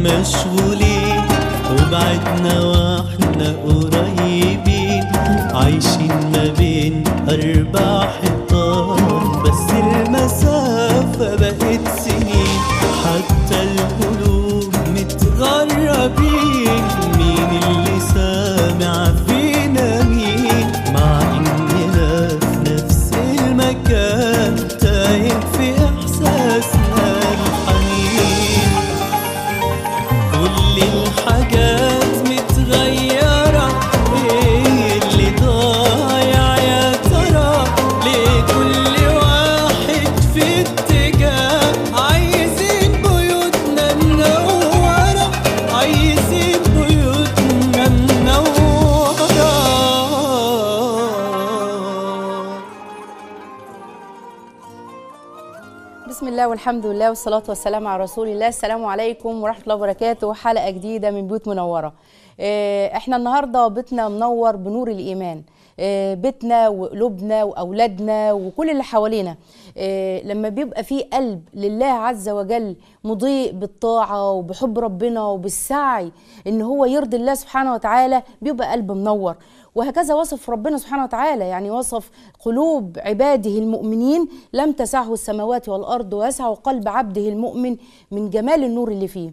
مشغولين وبعدنا واحنا قريبين عايشين ما بين أربع حيطان بس المسافة بقت سنين حتى القلوب متغربين مين اللي سامع فينا مين مع إننا في نفس المكان تايه في إحساسنا الحنين كل الحاجات متغيرة ايه اللي ضايع يا ترى ليه كل واحد في اتجاه عايزين بيوتنا منورة عايزين بيوتنا منورة بسم الله والحمد لله والصلاة والسلام على رسول الله السلام عليكم ورحمة الله وبركاته حلقة جديدة من بيوت منورة آه، احنا النهاردة بيتنا منور بنور الإيمان آه، بيتنا وقلوبنا وأولادنا وكل اللي حوالينا آه، لما بيبقى فيه قلب لله عز وجل مضيء بالطاعة وبحب ربنا وبالسعي ان هو يرضي الله سبحانه وتعالى بيبقى قلب منور وهكذا وصف ربنا سبحانه وتعالى يعني وصف قلوب عباده المؤمنين لم تسعه السماوات والارض ويسع قلب عبده المؤمن من جمال النور اللي فيه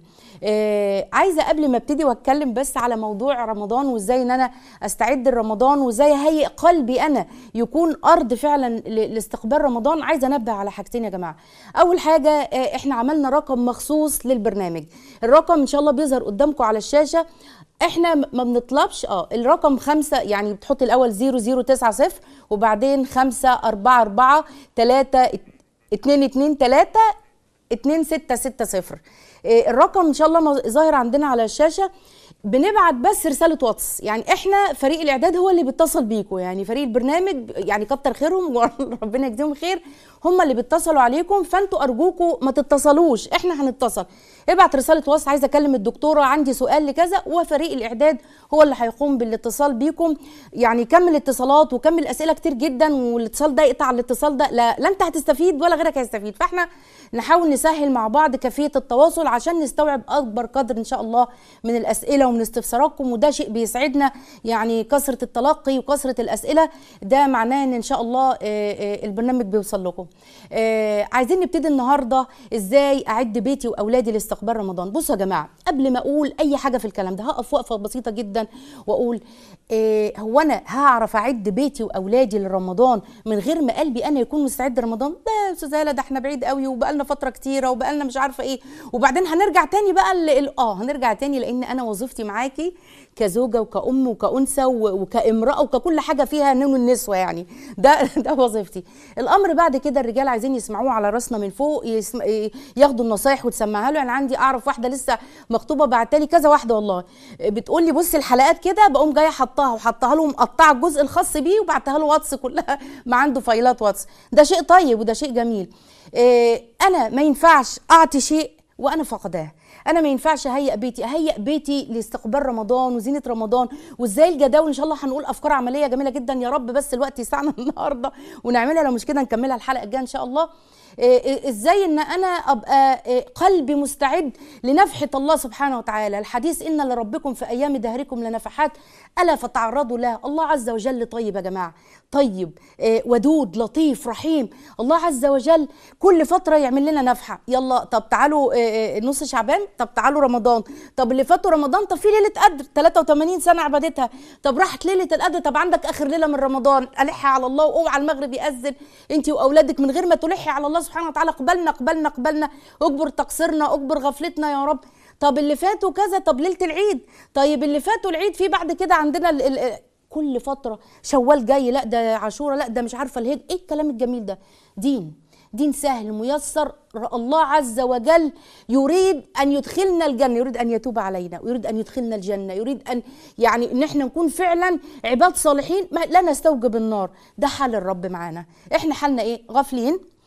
آه عايزه قبل ما ابتدي واتكلم بس على موضوع رمضان وازاي ان انا استعد لرمضان وازاي اهيئ قلبي انا يكون ارض فعلا ل- لاستقبال رمضان عايزه انبه على حاجتين يا جماعه اول حاجه آه احنا عملنا رقم مخصوص للبرنامج الرقم ان شاء الله بيظهر قدامكم على الشاشه احنا ما بنطلبش اه الرقم خمسة يعني بتحط الاول زيرو زيرو تسعة صفر وبعدين خمسة أربعة أربعة تلاتة اتنين اتنين تلاتة اتنين ستة ستة صفر إيه، الرقم ان شاء الله مظ- ظاهر عندنا على الشاشة بنبعت بس رسالة واتس يعني احنا فريق الاعداد هو اللي بيتصل بيكم يعني فريق البرنامج يعني كتر خيرهم وربنا يجزيهم خير هم اللي بيتصلوا عليكم فانتوا ارجوكم ما تتصلوش احنا هنتصل ابعت رسالة واتس عايزة اكلم الدكتورة عندي سؤال لكذا وفريق الاعداد هو اللي هيقوم بالاتصال بيكم يعني كمل اتصالات وكمل اسئلة كتير جدا والاتصال ده يقطع الاتصال ده لا لا انت هتستفيد ولا غيرك هيستفيد فاحنا نحاول نسهل مع بعض كيفية التواصل عشان نستوعب اكبر قدر ان شاء الله من الاسئلة ومن استفساراتكم وده شيء بيسعدنا يعني كثرة التلقي وكثرة الاسئلة ده معناه ان ان شاء الله آه، آه، البرنامج بيوصل لكم آه، عايزين نبتدي النهارده ازاي اعد بيتي واولادي لاستقبال رمضان بصوا يا جماعه قبل ما اقول اي حاجه في الكلام ده هقف وقفه بسيطه جدا واقول آه، هو انا هعرف اعد بيتي واولادي لرمضان من غير ما قلبي انا يكون مستعد لرمضان ده يا استاذه هاله ده احنا بعيد قوي وبقالنا فتره كتيره وبقالنا مش عارفه ايه وبعدين هنرجع تاني بقى ال- ال- اه هنرجع تاني لان انا وظيفتي معاكي كزوجه وكأم وكأنثى و- وكامراه وككل حاجه فيها نون النسوه يعني ده ده وظيفتي الامر بعد كده الرجال عايزين يسمعوه على راسنا من فوق يسم... ي- ياخدوا النصايح وتسمعها له انا عندي اعرف واحده لسه مخطوبه بعتلي كذا واحده والله بتقول لي بصي الحلقات كده بقوم جايه حطاها وحطها له مقطعه الجزء الخاص بيه وبعتها له واتس كلها ما عنده فايلات واتس ده شيء طيب وده شيء جميل إيه انا ما ينفعش اعطي شيء وانا فقداه انا ما ينفعش اهيئ بيتي اهيئ بيتي لاستقبال رمضان وزينه رمضان وازاي الجداول ان شاء الله هنقول افكار عمليه جميله جدا يا رب بس الوقت يسعنا النهارده ونعملها لو مش كده نكملها الحلقه الجايه ان شاء الله إيه إيه ازاي ان انا ابقى إيه قلبي مستعد لنفحه الله سبحانه وتعالى الحديث ان لربكم في ايام دهركم لنفحات الا فتعرضوا له الله عز وجل طيب يا جماعه طيب إيه ودود لطيف رحيم الله عز وجل كل فتره يعمل لنا نفحه يلا طب تعالوا إيه إيه نص شعبان طب تعالوا رمضان طب اللي فاتوا رمضان طب في ليله قدر 83 سنه عبادتها طب راحت ليله القدر طب عندك اخر ليله من رمضان الحي على الله واوعى المغرب ياذن انت واولادك من غير ما تلحي على الله سبحانه وتعالى قبلنا قبلنا قبلنا اجبر تقصيرنا اجبر غفلتنا يا رب طب اللي فاتوا كذا طب ليله العيد طيب اللي فاتوا العيد في بعد كده عندنا ال ال كل فتره شوال جاي لا ده عاشوره لا ده مش عارفه الهيد ايه الكلام الجميل ده دين دين سهل ميسر الله عز وجل يريد ان يدخلنا الجنه يريد ان يتوب علينا ويريد ان يدخلنا الجنه يريد ان يعني ان احنا نكون فعلا عباد صالحين ما لا نستوجب النار ده حال الرب معانا احنا حالنا ايه غافلين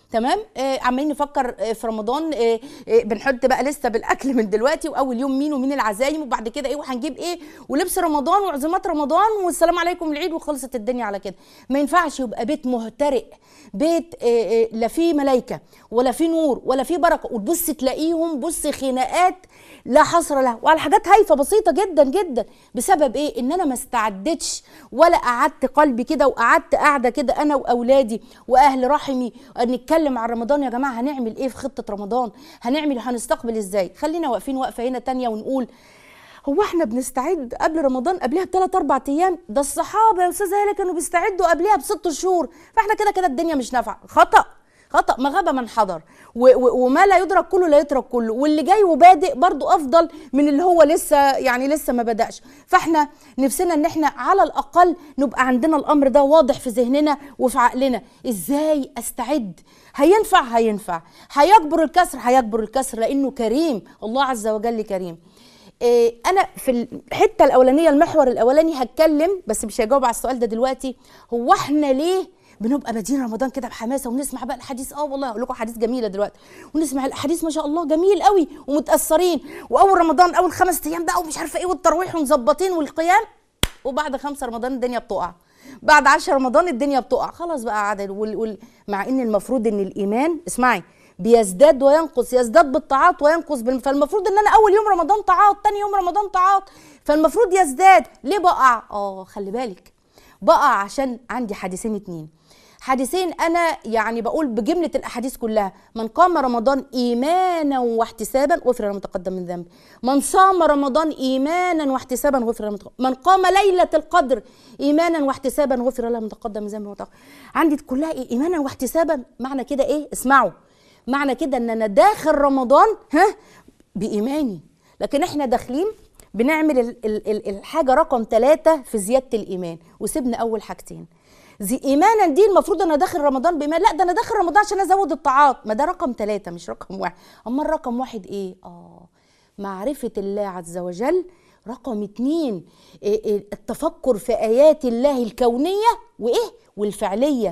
تمام آه عمالين نفكر آه في رمضان آه آه بنحط بقى لسه بالاكل من دلوقتي واول يوم مين ومين العزايم وبعد كده ايه وهنجيب ايه ولبس رمضان وعزومات رمضان والسلام عليكم العيد وخلصت الدنيا على كده ما ينفعش يبقى بيت مهترئ بيت آه آه لا فيه ملائكه ولا فيه نور ولا فيه بركه وتبص تلاقيهم بص خناقات لا حصر لها وعلى حاجات هايفه بسيطه جدا جدا بسبب ايه ان انا ما استعدتش ولا قعدت قلبي كده وقعدت قاعده كده انا واولادي واهل رحمي نتكلم عن رمضان يا جماعه هنعمل ايه في خطه رمضان هنعمل هنستقبل ازاي خلينا واقفين وقفه هنا تانية ونقول هو احنا بنستعد قبل رمضان قبلها بثلاث اربع ايام ده الصحابه يا استاذه هاله كانوا بيستعدوا قبلها بست شهور فاحنا كده كده الدنيا مش نافعه خطا خطا ما غاب من حضر و- و- وما لا يدرك كله لا يترك كله واللي جاي وبادئ برضو افضل من اللي هو لسه يعني لسه ما بداش فاحنا نفسنا ان احنا على الاقل نبقى عندنا الامر ده واضح في ذهننا وفي عقلنا ازاي استعد هينفع هينفع هيكبر الكسر هيكبر الكسر لانه كريم الله عز وجل كريم إيه، انا في الحته الاولانيه المحور الاولاني هتكلم بس مش هجاوب على السؤال ده دلوقتي هو احنا ليه بنبقى بادين رمضان كده بحماسه ونسمع بقى الحديث اه والله هقول لكم حديث جميله دلوقتي ونسمع الاحاديث ما شاء الله جميل قوي ومتاثرين واول رمضان اول خمس ايام بقى ومش عارفه ايه والتراويح ومظبطين والقيام وبعد خمسة رمضان الدنيا بتقع بعد عشر رمضان الدنيا بتقع خلاص بقى عدد وال... وال... مع ان المفروض ان الايمان اسمعي بيزداد وينقص يزداد بالطاعات وينقص بال... فالمفروض ان انا اول يوم رمضان طاعات تاني يوم رمضان طاعات فالمفروض يزداد ليه بقع اه خلي بالك بقع عشان عندي حديثين اتنين حديثين انا يعني بقول بجمله الاحاديث كلها من قام رمضان ايمانا واحتسابا غفر له ما تقدم من ذنبه من صام رمضان ايمانا واحتسابا غفر له ما تقدم من قام ليله القدر ايمانا واحتسابا غفر له ما تقدم من ذنبه وتأخر. عندي كلها إيه؟ ايمانا واحتسابا معنى كده ايه اسمعوا معنى كده ان انا داخل رمضان ها بايماني لكن احنا داخلين بنعمل ال- ال- ال- الحاجه رقم ثلاثة في زياده الايمان وسيبنا اول حاجتين زي ايمانا دي المفروض انا داخل رمضان بايمان لا ده انا داخل رمضان عشان ازود الطاعات ما ده رقم ثلاثة مش رقم واحد اما الرقم واحد ايه اه معرفه الله عز وجل رقم اتنين إيه إيه التفكر في ايات الله الكونيه وايه والفعليه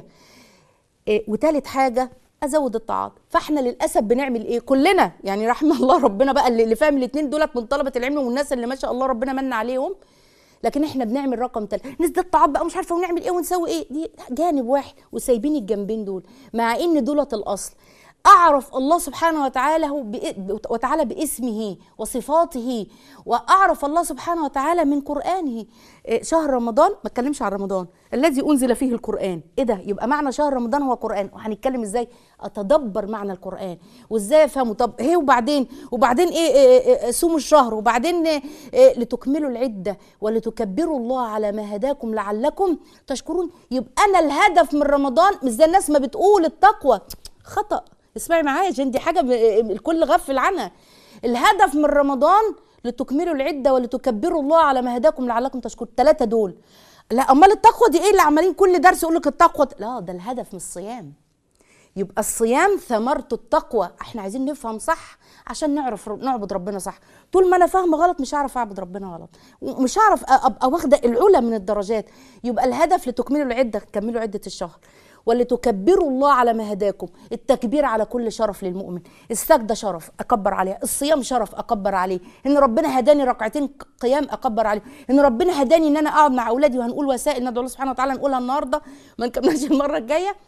إيه وتالت حاجه ازود الطاعات فاحنا للاسف بنعمل ايه كلنا يعني رحم الله ربنا بقى اللي اللي فاهم الاثنين دولت من طلبه العلم والناس اللي ما شاء الله ربنا من عليهم لكن احنا بنعمل رقم تل نزداد طاعات بقى مش عارفه ونعمل ايه ونسوي ايه دي جانب واحد وسايبين الجنبين دول مع ان دولت الاصل اعرف الله سبحانه وتعالى هو بإ- وتعالى باسمه وصفاته واعرف الله سبحانه وتعالى من قرانه إيه، شهر رمضان ما اتكلمش عن رمضان الذي انزل فيه القران ايه ده يبقى معنى شهر رمضان هو قران وهنتكلم ازاي اتدبر معنى القران وازاي افهمه طب ايه وبعدين وبعدين ايه, إيه, إيه صوموا الشهر وبعدين إيه إيه لتكملوا العده ولتكبروا الله على ما هداكم لعلكم تشكرون يبقى انا الهدف من رمضان مش زي الناس ما بتقول التقوى خطأ اسمعي معايا عشان دي حاجه ب- الكل غفل عنها الهدف من رمضان لتكملوا العده ولتكبروا الله على ما هداكم لعلكم تشكرون الثلاثه دول لا امال التقوى دي ايه اللي عمالين كل درس يقول لك التقوى لا ده الهدف من الصيام يبقى الصيام ثمرته التقوى احنا عايزين نفهم صح عشان نعرف نعبد ربنا صح طول ما انا فاهمه غلط مش هعرف اعبد ربنا غلط ومش هعرف أ- ابقى واخده العلا من الدرجات يبقى الهدف لتكملوا العده كملوا عده الشهر ولتكبروا الله على ما هداكم التكبير على كل شرف للمؤمن السجده شرف اكبر عليها الصيام شرف اكبر عليه ان ربنا هداني ركعتين قيام اكبر عليه ان ربنا هداني ان انا اقعد مع اولادي وهنقول وسائل ندعو الله سبحانه وتعالى نقولها النهارده ما نكملش المره الجايه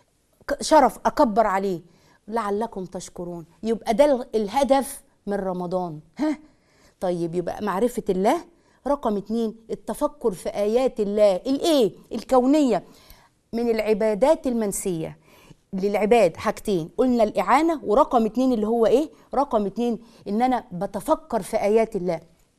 ك- شرف اكبر عليه لعلكم تشكرون يبقى ده ال- الهدف من رمضان ها طيب يبقى معرفة الله رقم اتنين التفكر في آيات الله الايه الكونية من العبادات المنسية للعباد حاجتين قلنا الإعانة ورقم اتنين اللي هو ايه رقم اتنين ان انا بتفكر في آيات الله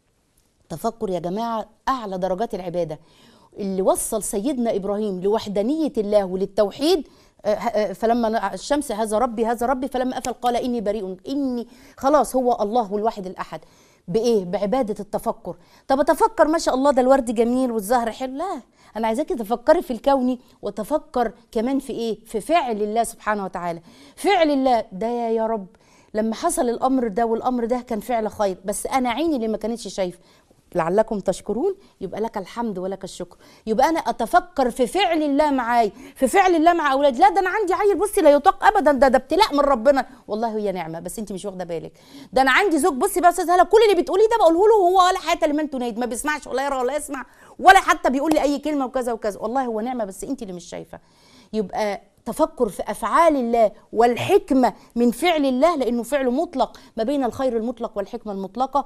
تفكر يا جماعة أعلى درجات العبادة اللي وصل سيدنا إبراهيم لوحدانية الله وللتوحيد آه، آه، فلما ن- الشمس هذا ربي هذا ربي فلما أفل قال إني بريء إني خلاص هو الله الواحد الأحد بإيه؟ بعبادة التفكر طب أتفكر ما شاء الله ده الورد جميل والزهر حلو لا أنا عايزاكي تفكري في الكوني وتفكر كمان في إيه؟ في فعل الله سبحانه وتعالى فعل الله ده يا يا رب لما حصل الامر ده والامر ده كان فعل خير بس انا عيني اللي ما كانتش شايفه لعلكم تشكرون يبقى لك الحمد ولك الشكر يبقى انا اتفكر في فعل الله معاي في فعل الله مع اولادي لا ده انا عندي عيل بصي لا يطاق ابدا ده ده ابتلاء من ربنا والله هي نعمه بس انت مش واخده بالك ده انا عندي زوج بصي بقى يا استاذ هلا كل اللي بتقوليه ده بقوله له هو ولا حياه لمن تنادي ما بيسمعش ولا يرى ولا يسمع ولا حتى بيقول لي اي كلمه وكذا وكذا والله هو نعمه بس انت اللي مش شايفه يبقى تفكر في افعال الله والحكمه من فعل الله لانه فعل مطلق ما بين الخير المطلق والحكمه المطلقه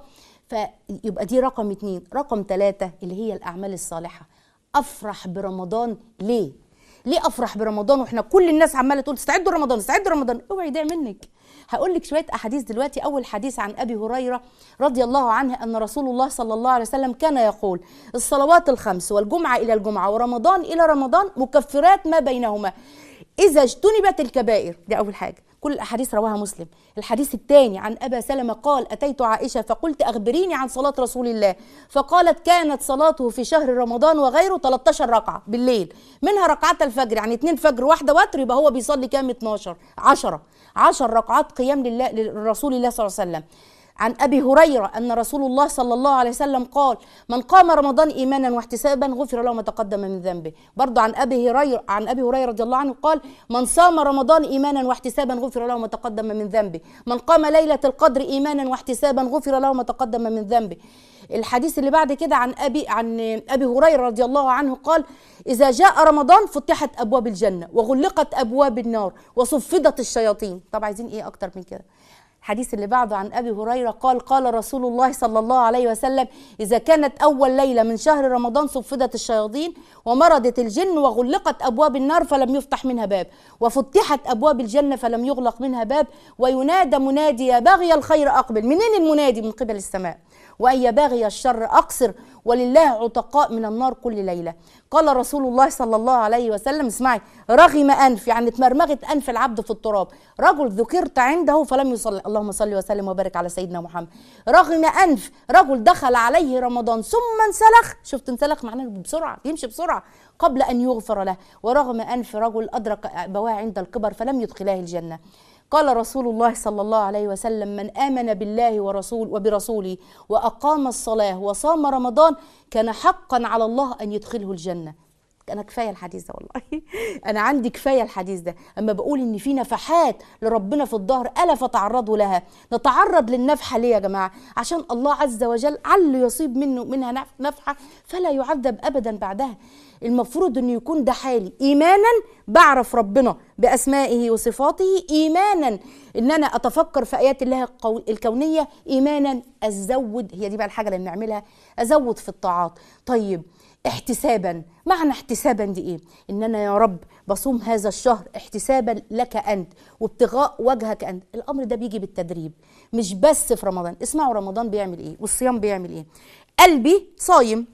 فيبقى دي رقم اتنين رقم ثلاثة اللي هي الاعمال الصالحه افرح برمضان ليه ليه افرح برمضان واحنا كل الناس عماله تقول استعدوا رمضان استعدوا رمضان اوعي يضيع منك هقول لك شويه احاديث دلوقتي اول حديث عن ابي هريره رضي الله عنه ان رسول الله صلى الله عليه وسلم كان يقول الصلوات الخمس والجمعه الى الجمعه ورمضان الى رمضان مكفرات ما بينهما اذا اجتنبت الكبائر دي اول حاجه كل الاحاديث رواها مسلم الحديث الثاني عن ابا سلمه قال اتيت عائشه فقلت اخبريني عن صلاه رسول الله فقالت كانت صلاته في شهر رمضان وغيره 13 ركعه بالليل منها ركعات الفجر يعني اتنين فجر واحده وتر يبقى هو بيصلي كام 12 10 10 ركعات قيام لله لرسول الله صلى الله عليه وسلم عن ابي هريره ان رسول الله صلى الله عليه وسلم قال من قام رمضان ايمانا واحتسابا غفر له ما تقدم من ذنبه برضه عن ابي هريره عن ابي هريره رضي الله عنه قال من صام رمضان ايمانا واحتسابا غفر له ما تقدم من ذنبه من قام ليله القدر ايمانا واحتسابا غفر له ما تقدم من ذنبه الحديث اللي بعد كده عن ابي عن ابي هريره رضي الله عنه قال اذا جاء رمضان فتحت ابواب الجنه وغلقت ابواب النار وصفدت الشياطين طب عايزين ايه اكتر من كده الحديث اللي بعده عن ابي هريره قال قال رسول الله صلى الله عليه وسلم اذا كانت اول ليله من شهر رمضان صفدت الشياطين ومرضت الجن وغلقت ابواب النار فلم يفتح منها باب وفتحت ابواب الجنه فلم يغلق منها باب وينادى منادي يا باغي الخير اقبل منين المنادي من قبل السماء وأن يا باغي الشر أقصر ولله عتقاء من النار كل ليلة قال رسول الله صلى الله عليه وسلم اسمعي رغم أنف يعني اتمرمغت أنف العبد في التراب رجل ذكرت عنده فلم يصلي اللهم صل وسلم وبارك على سيدنا محمد رغم أنف رجل دخل عليه رمضان ثم انسلخ شفت انسلخ معناه بسرعة يمشي بسرعة قبل أن يغفر له ورغم أنف رجل أدرك أبواه عند الكبر فلم يدخلاه الجنة قال رسول الله صلى الله عليه وسلم من آمن بالله ورسول وبرسوله وأقام الصلاة وصام رمضان كان حقا على الله أن يدخله الجنة انا كفايه الحديث ده والله انا عندي كفايه الحديث ده اما بقول ان في نفحات لربنا في الظهر الا فتعرضوا لها نتعرض للنفحه ليه يا جماعه عشان الله عز وجل عل يصيب منه منها نف- نفحه فلا يعذب ابدا بعدها المفروض انه يكون ده حالي ايمانا بعرف ربنا باسمائه وصفاته ايمانا ان انا اتفكر في ايات الله القو- الكونيه ايمانا ازود هي دي بقى الحاجه اللي بنعملها ازود في الطاعات طيب احتسابا معنى احتسابا دي ايه ان انا يا رب بصوم هذا الشهر احتسابا لك انت وابتغاء وجهك انت الامر ده بيجي بالتدريب مش بس في رمضان اسمعوا رمضان بيعمل ايه والصيام بيعمل ايه قلبي صايم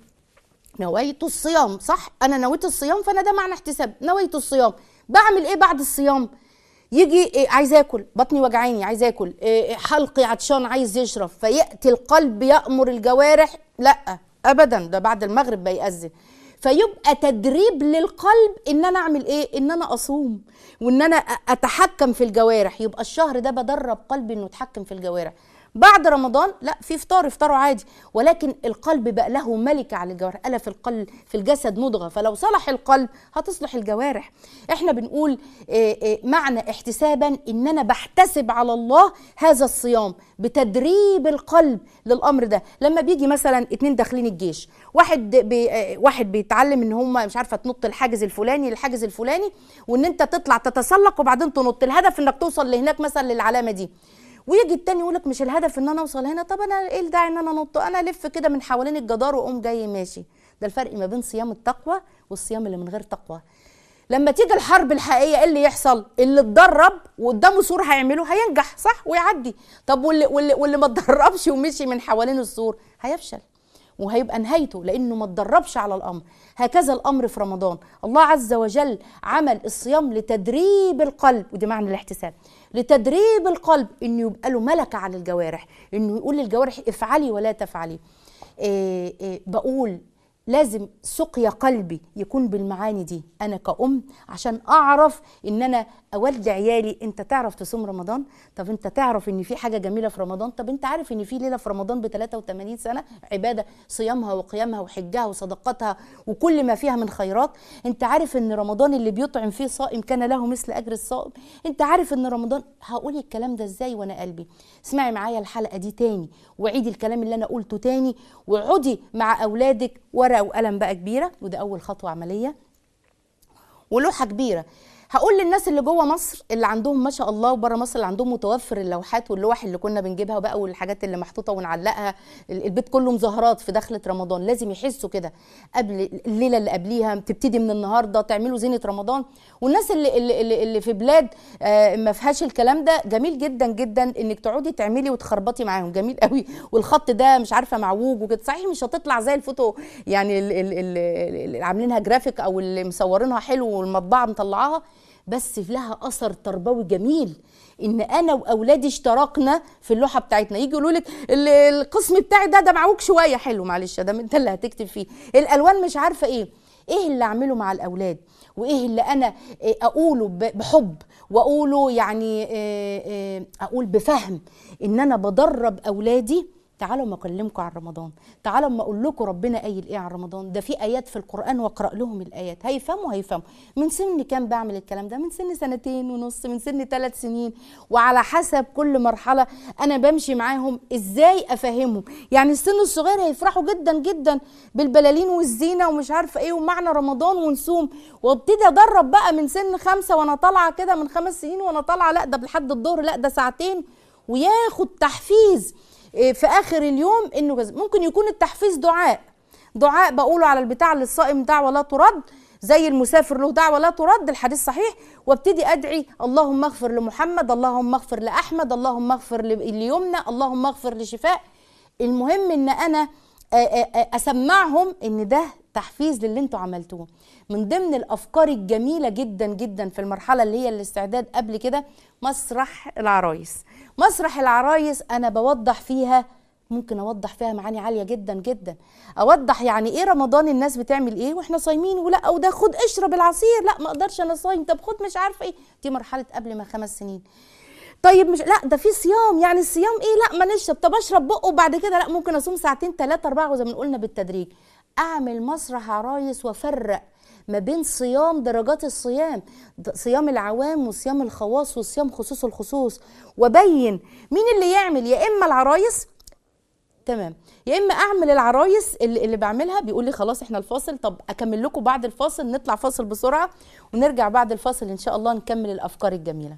نويت الصيام صح انا نويت الصيام فانا ده معنى احتساب نويت الصيام بعمل ايه بعد الصيام يجي إيه عايز اكل بطني وجعاني عايز اكل إيه حلقي عطشان عايز يشرب فياتي القلب يامر الجوارح لا ابدا ده بعد المغرب بيأذن فيبقى تدريب للقلب ان انا اعمل ايه ان انا اصوم وان انا أ- اتحكم في الجوارح يبقى الشهر ده بدرب قلبي انه يتحكم في الجوارح بعد رمضان لا في فطار افطروا عادي ولكن القلب بقى له ملكه على الجوارح الا في القلب في الجسد مضغه فلو صلح القلب هتصلح الجوارح احنا بنقول آه، آه، معنى احتسابا ان انا بحتسب على الله هذا الصيام بتدريب القلب للامر ده لما بيجي مثلا اتنين داخلين الجيش واحد بي آه، واحد بيتعلم ان هم مش عارفه تنط الحاجز الفلاني للحاجز الفلاني وان انت تطلع تتسلق وبعدين تنط الهدف انك توصل لهناك مثلا للعلامه دي ويجي التاني يقول لك مش الهدف ان انا اوصل هنا طب انا ايه الداعي ان انا انط انا الف كده من حوالين الجدار واقوم جاي ماشي ده الفرق ما بين صيام التقوى والصيام اللي من غير تقوى لما تيجي الحرب الحقيقيه ايه اللي يحصل اللي اتدرب وقدامه سور هيعمله هينجح صح ويعدي طب واللي واللي, واللي ما اتدربش ومشي من حوالين السور هيفشل وهيبقى نهايته لانه ما اتدربش على الامر هكذا الامر في رمضان الله عز وجل عمل الصيام لتدريب القلب ودي معنى الاحتساب لتدريب القلب انه يبقى له ملكه على الجوارح انه يقول للجوارح افعلي ولا تفعلي إيه إيه بقول لازم سقيا قلبي يكون بالمعاني دي انا كأم عشان اعرف ان انا اودي عيالي انت تعرف تصوم رمضان طب انت تعرف ان في حاجه جميله في رمضان طب انت عارف ان في ليله في رمضان ب 83 سنه عباده صيامها وقيامها وحجها وصدقاتها وكل ما فيها من خيرات انت عارف ان رمضان اللي بيطعم فيه صائم كان له مثل اجر الصائم انت عارف ان رمضان هقول الكلام ده ازاي وانا قلبي اسمعي معايا الحلقه دي تاني وعيدي الكلام اللي انا قلته تاني واقعدي مع اولادك ورقه وقلم بقى كبيره وده اول خطوه عمليه ولوحه كبيره هقول للناس اللي جوه مصر اللي عندهم ما شاء الله وبره مصر اللي عندهم متوفر اللوحات واللوح اللي كنا بنجيبها بقى والحاجات اللي محطوطه ونعلقها ال- البيت كله مظاهرات في دخله رمضان لازم يحسوا كده قبل الليله اللي قبليها تبتدي من النهارده تعملوا زينه رمضان والناس اللي اللي, اللي, اللي في بلاد آه، ما فيهاش الكلام ده جميل جدا جدا انك تقعدي تعملي وتخربطي معاهم جميل قوي والخط ده مش عارفه معوج وكده صحيح مش هتطلع زي الفوتو يعني ال- ال- ال- اللي عاملينها جرافيك او اللي مصورينها حلو والمطبعه مطلعاها بس لها اثر تربوي جميل ان انا واولادي اشتركنا في اللوحه بتاعتنا يجي يقولوا لك ال- القسم بتاعي ده ده معوج شويه حلو معلش ده انت اللي هتكتب فيه الالوان مش عارفه ايه ايه اللي اعمله مع الاولاد وايه اللي انا إيه اقوله ب- بحب واقوله يعني إيه إيه اقول بفهم ان انا بدرب اولادي تعالوا ما اكلمكم عن رمضان تعالوا ما اقول لكم ربنا قايل ايه عن رمضان ده في ايات في القران واقرا لهم الايات هيفهموا هيفهموا من سن كام بعمل الكلام ده من سن سنتين ونص من سن ثلاث سنين وعلى حسب كل مرحله انا بمشي معاهم ازاي افهمهم يعني السن الصغير هيفرحوا جدا جدا بالبلالين والزينه ومش عارفه ايه ومعنى رمضان ونصوم وابتدي ادرب بقى من سن خمسه وانا طالعه كده من خمس سنين وانا طالعه لا ده لحد الظهر لا ده ساعتين وياخد تحفيز إيه، في اخر اليوم انه كذا ممكن يكون التحفيز دعاء دعاء بقوله على البتاع للصائم دعوه لا ترد زي المسافر له دعوه لا ترد الحديث صحيح وابتدي ادعي اللهم اغفر لمحمد اللهم اغفر لاحمد اللهم اغفر ل- ليمنى اللهم اغفر لشفاء المهم ان انا آه، آه، آه، اسمعهم ان ده تحفيز للي انتوا عملتوه من ضمن الافكار الجميله جدا جدا في المرحله اللي هي الاستعداد قبل كده مسرح العرايس مسرح العرايس انا بوضح فيها ممكن اوضح فيها معاني عاليه جدا جدا اوضح يعني ايه رمضان الناس بتعمل ايه واحنا صايمين ولا وده خد اشرب العصير لا ما اقدرش انا صايم طب خد مش عارفه ايه دي مرحله قبل ما خمس سنين طيب مش لا ده في صيام يعني الصيام ايه لا ما نشرب طب اشرب بقه وبعد كده لا ممكن اصوم ساعتين ثلاثه اربعه وزي ما قلنا بالتدريج اعمل مسرح عرايس وافرق ما بين صيام درجات الصيام د- صيام العوام وصيام الخواص وصيام خصوص الخصوص وبين مين اللي يعمل يا اما العرايس تمام يا اما اعمل العرايس اللي, اللي بعملها بيقول لي خلاص احنا الفاصل طب اكمل لكم بعد الفاصل نطلع فاصل بسرعه ونرجع بعد الفاصل ان شاء الله نكمل الافكار الجميله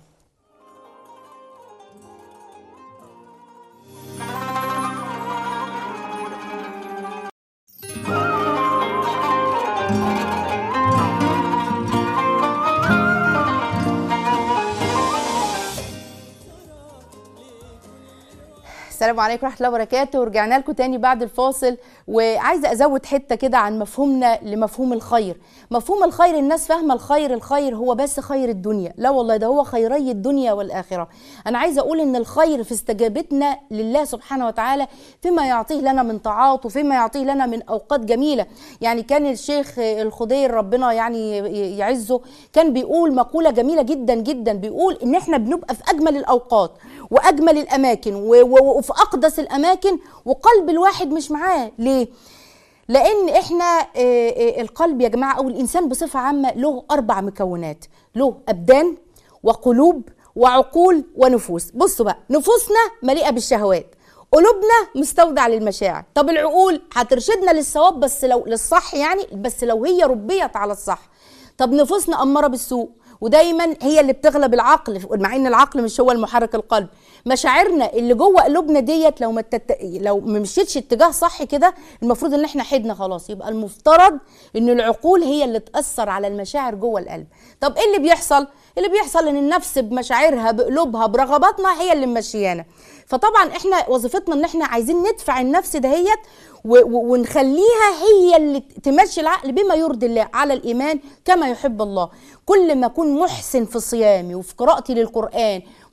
السلام عليكم ورحمه الله وبركاته ورجعنا لكم تاني بعد الفاصل وعايزه ازود حته كده عن مفهومنا لمفهوم الخير مفهوم الخير الناس فاهمه الخير الخير هو بس خير الدنيا لا والله ده هو خيري الدنيا والاخره انا عايزه اقول ان الخير في استجابتنا لله سبحانه وتعالى فيما يعطيه لنا من طاعات وفيما يعطيه لنا من اوقات جميله يعني كان الشيخ الخدير ربنا يعني يعزه كان بيقول مقوله جميله جدا جدا بيقول ان احنا بنبقى في اجمل الاوقات واجمل الاماكن و- و- وفي اقدس الاماكن وقلب الواحد مش معاه ليه لان احنا آه، آه، القلب يا جماعه او الانسان بصفه عامه له اربع مكونات له ابدان وقلوب وعقول ونفوس بصوا بقى نفوسنا مليئه بالشهوات قلوبنا مستودع للمشاعر طب العقول هترشدنا للصواب بس لو للصح يعني بس لو هي ربيت على الصح طب نفوسنا اماره بالسوء ودايما هي اللي بتغلب العقل مع ان العقل مش هو المحرك القلب مشاعرنا اللي جوه قلوبنا ديت لو ما تت... لو ما مشيتش اتجاه صح كده المفروض ان احنا حدنا خلاص يبقى المفترض ان العقول هي اللي تاثر على المشاعر جوه القلب طب ايه اللي بيحصل اللي بيحصل ان النفس بمشاعرها بقلوبها برغباتنا هي اللي ممشيانا فطبعا احنا وظيفتنا ان احنا عايزين ندفع النفس دهيت و- و- ونخليها هي اللي تمشي العقل بما يرضي الله على الايمان كما يحب الله كل ما اكون محسن في صيامي وفي قراءتي للقران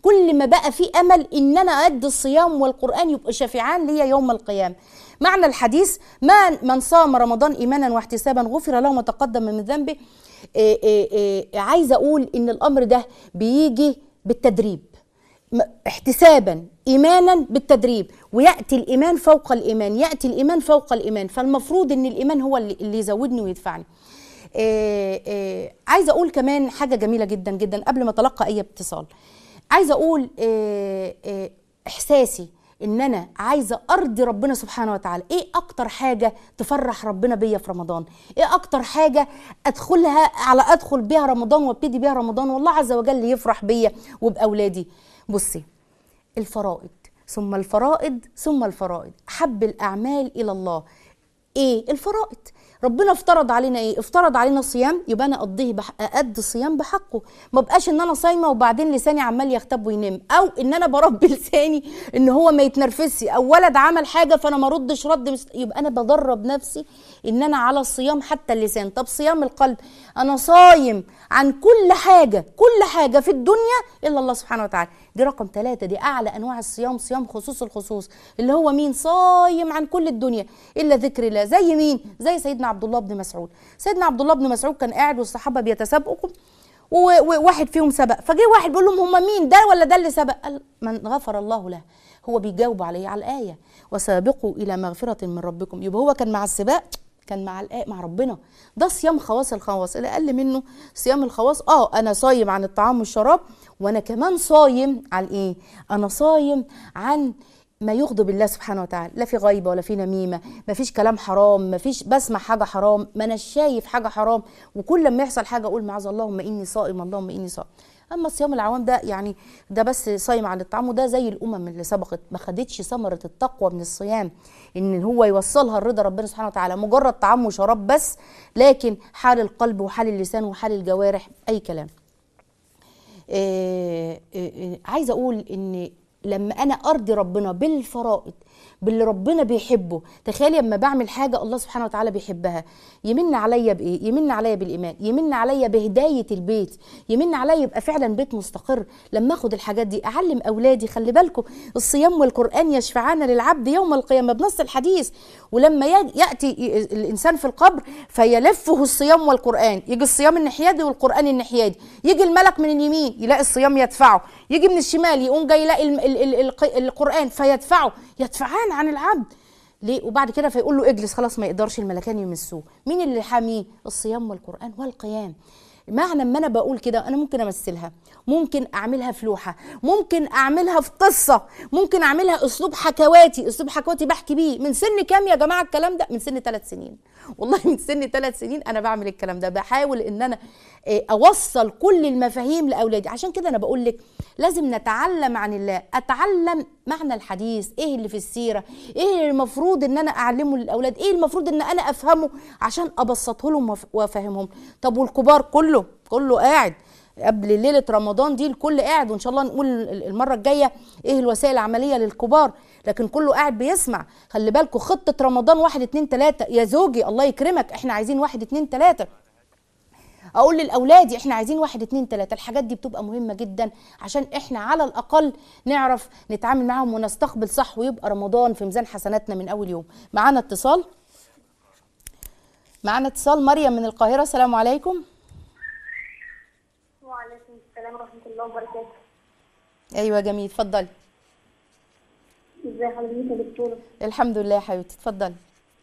كل ما بقى في امل ان انا ادي الصيام والقران يبقى شفيعان ليا يوم القيامه معنى الحديث ما من صام رمضان ايمانا واحتسابا غفر له ما تقدم من ذنبه إيه إيه إيه عايزه اقول ان الامر ده بيجي بالتدريب م- احتسابا ايمانا بالتدريب وياتي الايمان فوق الايمان ياتي الايمان فوق الايمان فالمفروض ان الايمان هو اللي, اللي يزودني ويدفعني إيه إيه عايزه اقول كمان حاجه جميله جدا جدا قبل ما اتلقى اي اتصال عايزه اقول إيه إيه احساسي ان انا عايزه ارضي ربنا سبحانه وتعالى ايه اكتر حاجه تفرح ربنا بيا في رمضان ايه اكتر حاجه ادخلها على ادخل بيها رمضان وابتدي بيها رمضان والله عز وجل يفرح بيا وباولادي بصي الفرائض ثم الفرائض ثم الفرائض حب الاعمال الى الله ايه الفرائض ربنا افترض علينا ايه افترض علينا صيام يبقى انا اقضيه بح... اادي الصيام بحقه ما بقاش ان انا صايمه وبعدين لساني عمال يختب وينام او ان انا بربي لساني ان هو ما يتنرفزش او ولد عمل حاجه فانا ما ردش رد مس... يبقى انا بدرب نفسي ان انا على الصيام حتى اللسان طب صيام القلب انا صايم عن كل حاجه كل حاجه في الدنيا الا الله سبحانه وتعالى دي رقم ثلاثة دي اعلى انواع الصيام صيام خصوص الخصوص اللي هو مين صايم عن كل الدنيا الا ذكر الله زي مين زي سيدنا عبد الله بن مسعود سيدنا عبد الله بن مسعود كان قاعد والصحابه بيتسابقوا و- وواحد فيهم سبق فجه واحد بيقول لهم هم مين ده ولا ده اللي سبق قال من غفر الله له هو بيجاوب عليه على الايه وسابقوا الى مغفره من ربكم يبقى هو كان مع السباق كان مع الآية مع ربنا ده صيام خواص الخواص اللي اقل منه صيام الخواص اه انا صايم عن الطعام والشراب وانا كمان صايم عن ايه انا صايم عن ما يغضب الله سبحانه وتعالى لا في غيبه ولا في نميمه ما فيش كلام حرام ما فيش بسمع حاجه حرام ما انا شايف حاجه حرام وكل لما يحصل حاجه اقول معاذ اللهم اني صائم اللهم اني صائم اما صيام العوام ده يعني ده بس صايم عن الطعام وده زي الامم اللي سبقت ما خدتش ثمره التقوى من الصيام ان هو يوصلها الرضا ربنا سبحانه وتعالى مجرد طعام وشراب بس لكن حال القلب وحال اللسان وحال الجوارح اي كلام آه، آه، آه، عايزه اقول ان لما انا ارضي ربنا بالفرائض باللي ربنا بيحبه تخيلي لما بعمل حاجه الله سبحانه وتعالى بيحبها يمن عليا بايه يمن عليا بالايمان يمن عليا بهدايه البيت يمن عليا يبقى فعلا بيت مستقر لما اخد الحاجات دي اعلم اولادي خلي بالكم الصيام والقران يشفعان للعبد يوم القيامه بنص الحديث ولما ي- ياتي الانسان في القبر فيلفه الصيام والقران يجي الصيام الناحيه دي والقران الناحيه دي يجي الملك من اليمين يلاقي الصيام يدفعه يجي من الشمال يقوم جاي يلاقي الم- ال- ال- الق- القران فيدفعه يدفعان عن العبد ليه وبعد كده فيقول له اجلس خلاص ما يقدرش الملكان يمسوه مين اللي حاميه الصيام والقران والقيام معنى ما انا بقول كده انا ممكن امثلها ممكن اعملها في لوحه ممكن اعملها في قصه ممكن اعملها اسلوب حكواتي اسلوب حكواتي بحكي بيه من سن كام يا جماعه الكلام ده من سن ثلاث سنين والله من سن ثلاث سنين انا بعمل الكلام ده بحاول ان انا آه، اوصل كل المفاهيم لاولادي عشان كده انا بقول لك لازم نتعلم عن الله اتعلم معنى الحديث ايه اللي في السيره ايه اللي المفروض ان انا اعلمه للاولاد ايه المفروض ان انا افهمه عشان ابسطه لهم وأف- وافهمهم طب والكبار كله كله قاعد قبل ليله رمضان دي الكل قاعد وان شاء الله نقول المره الجايه ايه الوسائل العمليه للكبار لكن كله قاعد بيسمع خلي بالكم خطه رمضان واحد اتنين تلاته يا زوجي الله يكرمك احنا عايزين واحد اتنين تلاته اقول لاولادي احنا عايزين واحد اتنين تلاته الحاجات دي بتبقى مهمه جدا عشان احنا على الاقل نعرف نتعامل معاهم ونستقبل صح ويبقى رمضان في ميزان حسناتنا من اول يوم معانا اتصال معانا اتصال مريم من القاهره السلام عليكم وعليكم السلام ورحمة الله وبركاته ايوه جميل اتفضلي ازي حضرتك يا دكتورة الحمد لله يا حبيبتي اتفضلي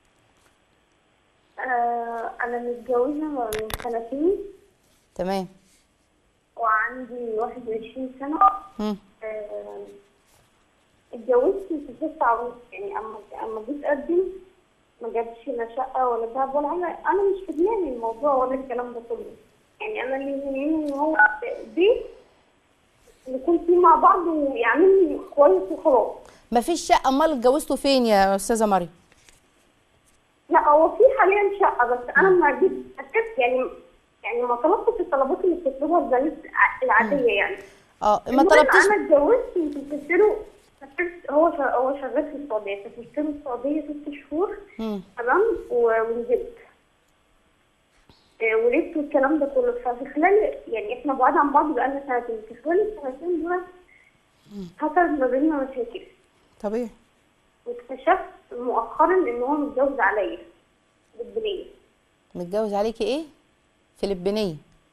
آه أنا متجوزة من سنتين تمام وعندي واحد وعشرين سنة مم. آه اتجوزت في تسعة ونص يعني أما أما جيت أقدم ما جابش لا شقة ولا دهب ولا حاجة أنا مش في دماغي الموضوع ولا الكلام ده كله يعني أنا اللي يهمني إن هو بيت نكون فيه مع بعض ويعملني كويس وخلاص مفيش شقه امال اتجوزتوا فين يا استاذه مريم لا هو في حاليا شقه بس انا ما جيت أكدت يعني يعني ما طلبتش الطلبات اللي بتطلبها البنات العاديه يعني اه ما المهم طلبتيش انا اتجوزت وسافرت له سافرت هو شا- هو شغال في السعوديه سافرت له السعوديه ست شهور مم. تمام و- ونزلت آه، ولدت والكلام ده كله ففي خلال يعني احنا بعاد عن بعض بقالنا سنتين في خلال السنتين دول حصلت ما بيننا مشاكل طبيعي واكتشفت مؤخرا ان هو متجوز عليا بالبنية متجوز عليكي ايه فلبينيه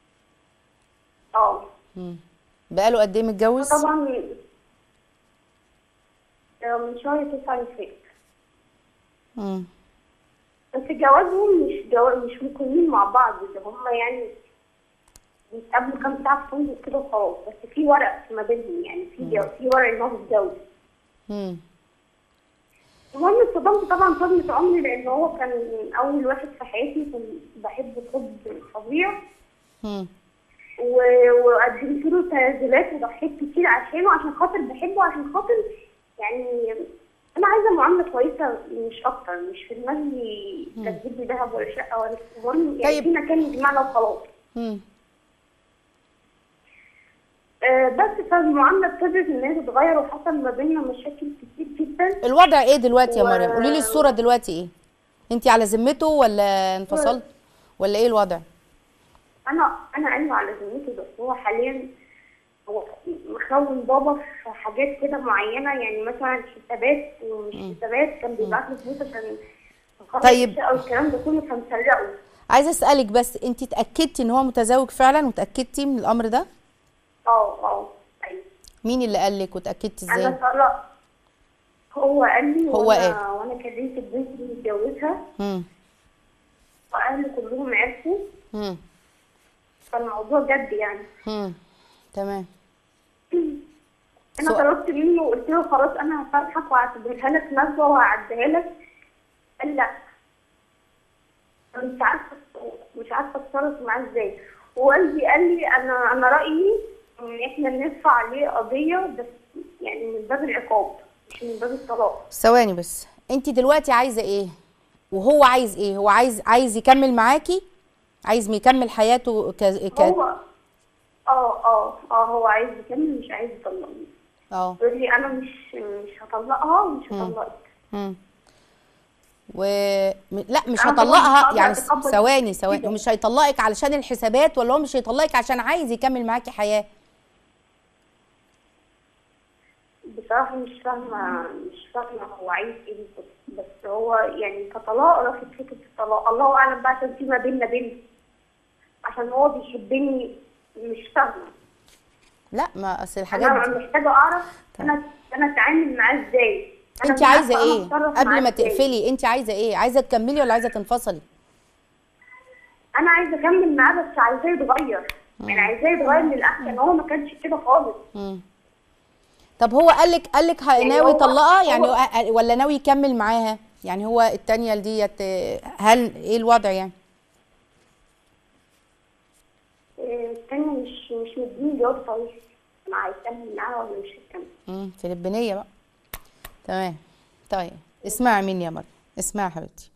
اه مم. بقاله قد ايه متجوز طبعا آه، من شهر تسعة اللي فات مم. بس جوازهم مش جواز مش مقيمين مع بعض ده هما يعني بيتقابلوا كام ساعة في فندق كده وخلاص بس في ورق ما بينهم يعني في جو... في ورق ان هو متجوز مم. المهم اتصدمت طبعا صدمة عمري لان هو كان اول واحد في حياتي كنت بحبه حب فظيع مم. و- وقدمت له تنازلات وضحيت كتير عشانه عشان خاطر بحبه عشان خاطر يعني انا عايزه معامله كويسه مش اكتر مش في دماغي لا تجيب لي ذهب ولا شقه ولا المهم يعني طيب. في مكان يجمعنا وخلاص مم. آه، بس فالمعامله ابتدت ان هي تتغير وحصل ما بيننا مشاكل كتير جدا الوضع ايه دلوقتي يا و- مريم قولي لي الصوره دلوقتي ايه انت على ذمته ولا انفصلت ولا ايه الوضع انا انا ايوه على ذمته بس هو حاليا هو مخون بابا في حاجات كده معينه يعني مثلا حسابات ومش حسابات كان بيبعت لي فلوس عشان يخلص طيب. الشقة والكلام ده كله فمسرقه عايزه اسالك بس انت اتاكدتي ان هو متزوج فعلا وتاكدتي من الامر ده اه اه ايوه مين اللي قال لك وتاكدتي انا ازاي طلق هو قال لي هو وانا إيه؟ وانا كلمت البنت اللي متجوزها مم. واهلي كلهم عرفوا مم. فالموضوع جد يعني مم. تمام انا سؤال. طلبت منه وقلت له خلاص انا هفرحك وهعتبرها لك نزوه وهعديها لك قال لا أنا مش عارفه مش عارفه اتصرف معاه ازاي ووالدي قال لي انا انا رايي ان احنا ندفع عليه قضيه بس يعني من باب العقاب مش من باب الطلاق ثواني بس انت دلوقتي عايزه ايه وهو عايز ايه هو عايز عايز يكمل معاكي عايز يكمل حياته ك... ك... هو اه اه اه هو عايز يكمل مش عايز يطلقني اه يقول لي انا مش مش هطلقها ومش هطلقك مم. و م- لا مش أنا طبعاً هطلقها مش هقدر يعني أتقبل ثواني ثواني كده. ومش هيطلقك علشان الحسابات ولا هو مش هيطلقك عشان عايز يكمل معاكي حياه بصراحة مش فاهمة مش فاهمة هو عايز ايه بالظبط بس هو يعني كطلاق رافض فكرة الطلاق الله أعلم بقى عشان في ما بيننا بنت عشان هو بيحبني مش فاهمة لا ما اصل الحاجات أنا دي محتاجة أعرف أنا أنا أتعامل معاه إزاي أنا انت مش عايزه عارفة أنا ايه أتصرف قبل معاه ما إزاي. تقفلي انت عايزه ايه عايزه تكملي ولا عايزه تنفصلي أنا عايزة أكمل معاه بس عايزاه يتغير يعني عايزاه يتغير للأحسن هو ما كانش كده خالص مم. طب هو قال لك قال لك ناوي هو- يطلقها يعني هو- هو- ولا ناوي يكمل معاها يعني هو التانية ديت اه، هل ايه الوضع يعني إيه، التانية مش مش مديني جواب صريح أنا هيكمل معاه ولا مش هيكمل امم فلبينيه بقى تمام طيب اسمعي مني يا مريم اسمعي يا حبيبتي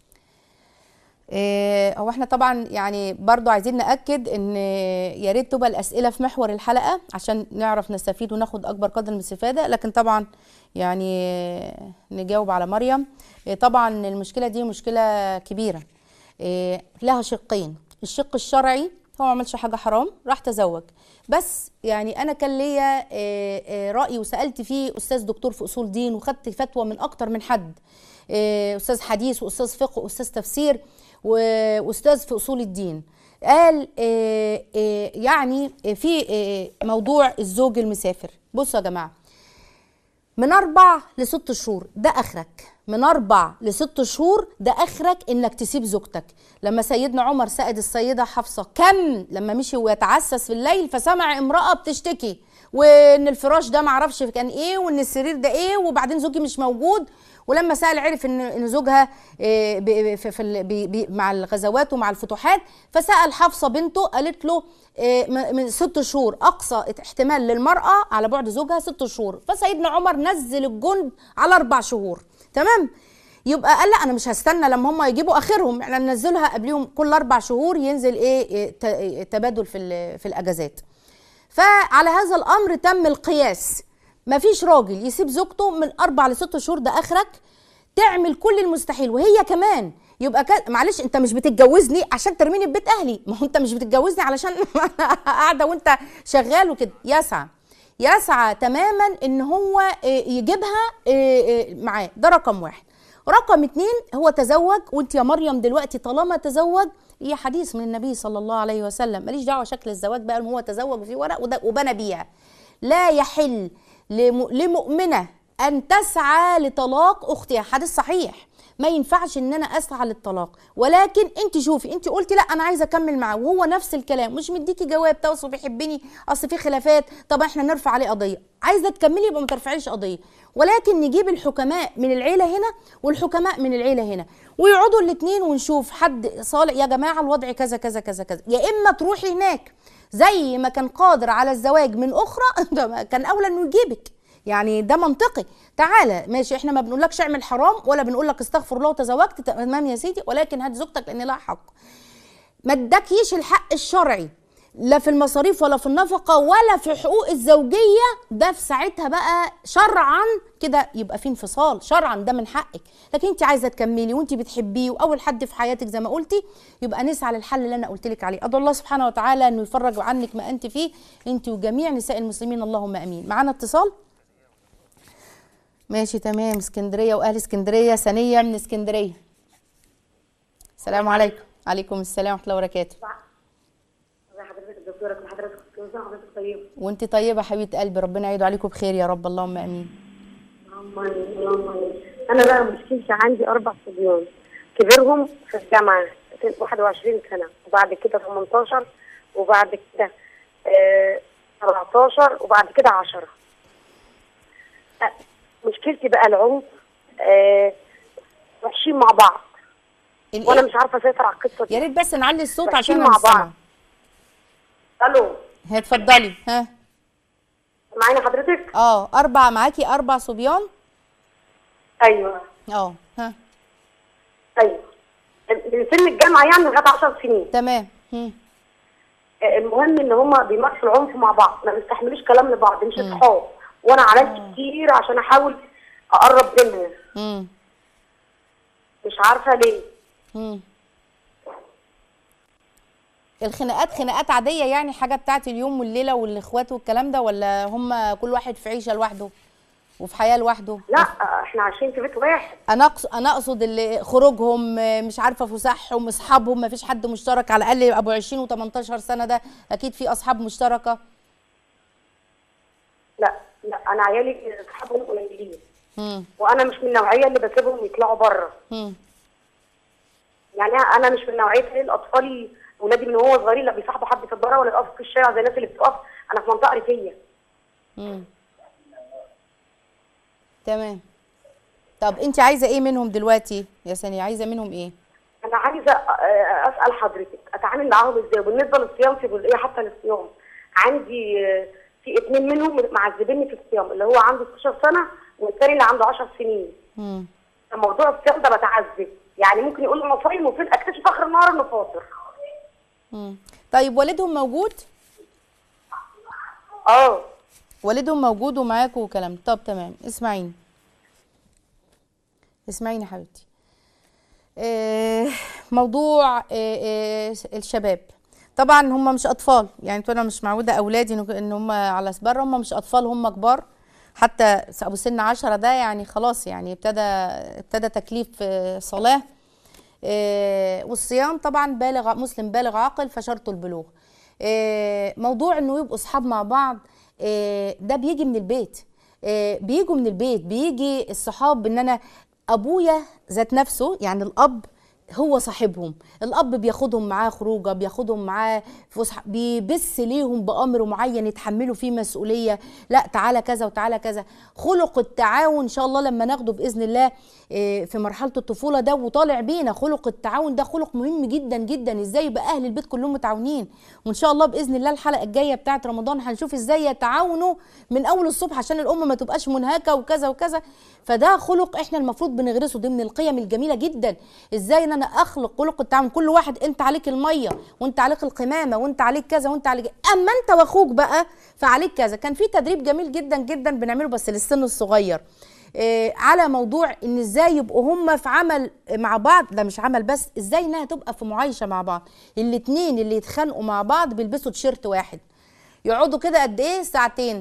إيه هو احنا طبعا يعني برضو عايزين ناكد ان يا ريت تبقى الاسئله في محور الحلقه عشان نعرف نستفيد وناخد اكبر قدر من الاستفاده لكن طبعا يعني نجاوب على مريم إيه طبعا المشكله دي مشكله كبيره إيه لها شقين الشق الشرعي هو ما عملش حاجه حرام راح تزوج بس يعني انا كان ليا آه، آه، راي وسالت فيه استاذ دكتور في اصول دين وخدت فتوى من اكتر من حد آه، استاذ حديث واستاذ فقه واستاذ تفسير و- واستاذ في اصول الدين قال آه، آه، يعني في آه، موضوع الزوج المسافر بصوا يا جماعه من اربع لست شهور ده اخرك من اربع لست شهور ده اخرك انك تسيب زوجتك لما سيدنا عمر سأل السيده حفصه كم لما مشي ويتعسس في الليل فسمع امراه بتشتكي وان الفراش ده معرفش كان ايه وان السرير ده ايه وبعدين زوجي مش موجود ولما سأل عرف ان ان زوجها آه، ب- ب- في في ال- بي- بي- مع الغزوات ومع الفتوحات فسأل حفصه بنته قالت له آه، م- من ست شهور اقصى احتمال للمراه على بعد زوجها ست شهور فسيدنا عمر نزل الجند على اربع شهور تمام يبقى قال لا انا مش هستنى لما هم يجيبوا اخرهم احنا ننزلها قبليهم كل اربع شهور ينزل ايه إيه، ت- إيه، تبادل في ال- في الاجازات فعلى هذا الامر تم القياس مفيش راجل يسيب زوجته من اربع لست شهور ده اخرك تعمل كل المستحيل وهي كمان يبقى كان معلش انت مش بتتجوزني عشان ترميني في بيت اهلي ما هو انت مش بتتجوزني علشان قاعده وانت شغال وكده يسعى يسعى تماما ان هو آه، يجيبها آه، آه، معاه ده رقم واحد رقم اتنين هو تزوج وانت يا مريم دلوقتي طالما تزوج هي حديث من النبي صلى الله عليه وسلم ماليش دعوه شكل الزواج بقى هو تزوج وفي ورق وده- وبنى بيها لا يحل لم- لمؤمنه ان تسعى لطلاق اختها حديث صحيح ما ينفعش ان انا اسعى للطلاق ولكن انت شوفي انت قلتي لا انا عايزه اكمل معاه وهو نفس الكلام مش مديكي جواب توصل بيحبني اصل في خلافات طب احنا نرفع عليه قضيه عايزه تكملي يبقى ما ترفعيش قضيه ولكن نجيب الحكماء من العيله هنا والحكماء من العيله هنا ويقعدوا الاثنين ونشوف حد صالح يا جماعه الوضع كذا كذا كذا كذا يا اما تروحي هناك زي ما كان قادر على الزواج من اخرى ده كان اولى انه يجيبك يعني ده منطقي تعالى ماشي احنا ما بنقولكش اعمل حرام ولا بنقولك استغفر الله وتزوجت تمام يا سيدي ولكن هات زوجتك لان لها حق ما ادكيش الحق الشرعي لا في المصاريف ولا في النفقة ولا في حقوق الزوجية ده في ساعتها بقى شرعا كده يبقى في انفصال شرعا ده من حقك لكن انت عايزة تكملي وانت بتحبيه واول حد في حياتك زي ما قلتي يبقى نسعى للحل اللي انا قلت لك عليه ادعو الله سبحانه وتعالى انه يفرج عنك ما انت فيه انت وجميع نساء المسلمين اللهم امين معانا اتصال ماشي تمام اسكندرية واهل اسكندرية ثانية من اسكندرية السلام عليكم عليكم السلام ورحمة الله وبركاته ازي حضرتك يا دكتوره كل حضرتك ازي حضرتك طيب وانت طيبه حبيبه قلبي ربنا يعيد عليكم بخير يا رب اللهم امين اللهم امين اللهم امين انا بقى مشكلتي عندي اربع صبيان كبيرهم في الجامعه 21 سنه وبعد كده 18 وبعد كده آه 17 وبعد كده 10 آه، مشكلتي بقى العنف آه وحشين مع بعض الإيه؟ وانا مش عارفه اسيطر على القصه يا دي ريت بس نعلي الصوت وحشين عشان مع انا مش بعض. سامعة. الو ها اتفضلي ها معانا حضرتك اه اربع معاكي اربع صبيان ايوه اه ها ايوه من سن الجامعه يعني لغايه 10 سنين تمام هم. المهم ان هما بيمارسوا العنف مع بعض ما بيستحملوش كلام لبعض مش اصحاب وانا عملت كتير عشان احاول اقرب منهم هم. مش عارفه ليه هم. الخناقات خناقات عاديه يعني حاجه بتاعت اليوم والليله والاخوات والكلام ده ولا هم كل واحد في عيشه لوحده وفي حياه لوحده لا احنا عايشين في بيت واحد انا اقصد انا اقصد اللي خروجهم آه، مش عارفه فسحهم اصحابهم ما فيش حد مشترك على الاقل ابو 20 و18 سنه ده اكيد في اصحاب مشتركه لا لا انا عيالي اصحابهم قليلين هم. وانا مش من النوعيه اللي بسيبهم يطلعوا بره هم. يعني انا مش من نوعيه اللي الاطفال ولادي من هو صغيرين لا بيصاحبوا حد في البره ولا يقفوا في الشارع زي الناس اللي بتقف انا في منطقه ريفيه مم. تمام طب انت عايزه ايه منهم دلوقتي يا سنية عايزه منهم ايه انا عايزه آه، اسال حضرتك اتعامل معاهم ازاي وبالنسبه للصيام في جزئيه حتى للصيام عندي آه، في اتنين منهم معذبيني في الصيام اللي هو عنده 16 سنه والتاني اللي عنده 10 سنين مم. موضوع الصيام ده بتعذب يعني ممكن يقول انا صايم وفين اكتشف اخر النهار انه فاطر مم. طيب والدهم موجود اه والدهم موجود ومعاكوا وكلام طب تمام اسمعيني اسمعيني يا حبيبتي آه، موضوع آه، آه، الشباب طبعا هم مش اطفال يعني انا مش معوده اولادي إنه- ان هم على سبر هم مش اطفال هم كبار حتى ابو سن عشرة ده يعني خلاص يعني ابتدى ابتدى تكليف آه، صلاه آه، والصيام طبعا بالغ مسلم بالغ عاقل فشرط البلوغ آه، موضوع انه يبقوا اصحاب مع بعض آه، ده بيجي من البيت آه، بيجوا من البيت بيجي الصحاب ان انا ابويا ذات نفسه يعني الاب هو صاحبهم الاب بياخدهم معاه خروجه بياخدهم معاه فسحه بيبث ليهم بامر معين يتحملوا فيه مسؤوليه لا تعالى كذا وتعالى كذا خلق التعاون ان شاء الله لما ناخده باذن الله آه، في مرحله الطفوله ده وطالع بينا خلق التعاون ده خلق مهم جدا جدا ازاي يبقى اهل البيت كلهم متعاونين وان شاء الله باذن الله الحلقه الجايه بتاعه رمضان هنشوف ازاي يتعاونوا من اول الصبح عشان الام ما تبقاش منهكه وكذا وكذا فده خلق احنا المفروض بنغرسه ضمن القيم الجميله جدا ازاي ان انا اخلق خلق التعاون كل واحد انت عليك الميه وانت عليك القمامه وانت عليك كذا وانت عليك اما انت واخوك بقى فعليك كذا كان في تدريب جميل جدا جدا بنعمله بس للسن الصغير إيه، على موضوع ان ازاي يبقوا هم في عمل مع بعض ده مش عمل بس ازاي انها تبقى في معايشه مع بعض الاتنين اللي يتخانقوا مع بعض بيلبسوا تيشيرت واحد يقعدوا كده قد ايه ساعتين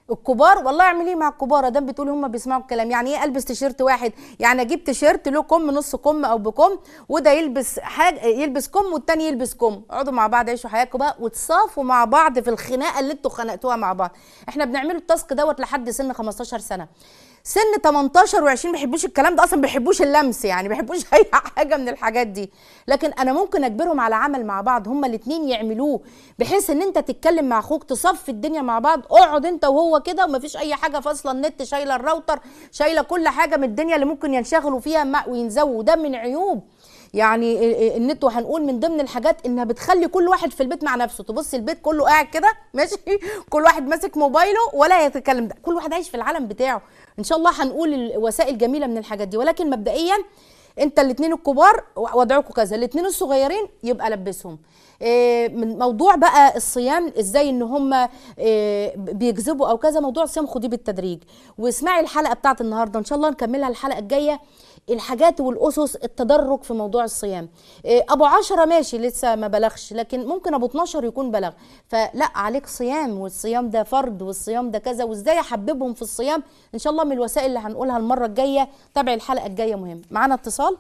الكبار والله اعمل ايه مع الكبار ده بتقولي هم بيسمعوا الكلام يعني ايه البس تيشيرت واحد يعني اجيب تيشيرت له كم نص كم او بكم وده يلبس حاجه يلبس كم والتاني يلبس كم اقعدوا مع بعض عيشوا حياتكم بقى وتصافوا مع بعض في الخناقه اللي انتوا خنقتوها مع بعض احنا بنعمله التاسك دوت لحد سن 15 سنه سن 18 و20 ما بيحبوش الكلام ده اصلا ما بيحبوش اللمس يعني ما بيحبوش اي حاجه من الحاجات دي لكن انا ممكن اجبرهم على عمل مع بعض هما الاثنين يعملوه بحيث ان انت تتكلم مع اخوك تصفي الدنيا مع بعض اقعد انت وهو كده ومفيش اي حاجه فاصله النت شايله الراوتر شايله كل حاجه من الدنيا اللي ممكن ينشغلوا فيها مع- وينزووا وده من عيوب يعني ال- ال- النت وهنقول من ضمن الحاجات انها بتخلي كل واحد في البيت مع نفسه تبص البيت كله قاعد كده ماشي كل واحد ماسك موبايله ولا يتكلم ده كل واحد عايش في العالم بتاعه ان شاء الله هنقول الوسائل جميله من الحاجات دي ولكن مبدئيا انت الاثنين الكبار وضعكم كذا الاثنين الصغيرين يبقى لبسهم إيه، من موضوع بقى الصيام ازاي ان هم إيه، بيجذبوا او كذا موضوع الصيام خديه بالتدريج واسمعي الحلقه بتاعت النهارده ان شاء الله نكملها الحلقه الجايه الحاجات والاسس التدرج في موضوع الصيام إيه، ابو عشرة ماشي لسه ما بلغش لكن ممكن ابو 12 يكون بلغ فلا عليك صيام والصيام ده فرض والصيام ده كذا وازاي احببهم في الصيام ان شاء الله من الوسائل اللي هنقولها المره الجايه تابعي الحلقه الجايه مهم معانا اتصال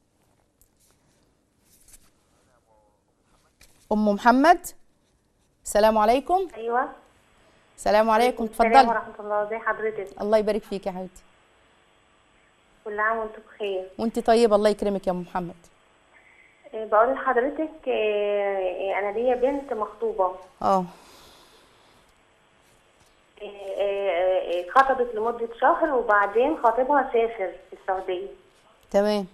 ام محمد السلام عليكم ايوه السلام عليكم السلام اتفضلي ورحمه الله ازي حضرتك الله يبارك فيك يا حبيبتي كل عام وانتم بخير وانت طيبه الله يكرمك يا ام محمد آه، بقول لحضرتك آه، انا ليا بنت مخطوبه اه آه، آه، آه، خطبت لمده شهر وبعدين خطيبها سافر في السعوديه تمام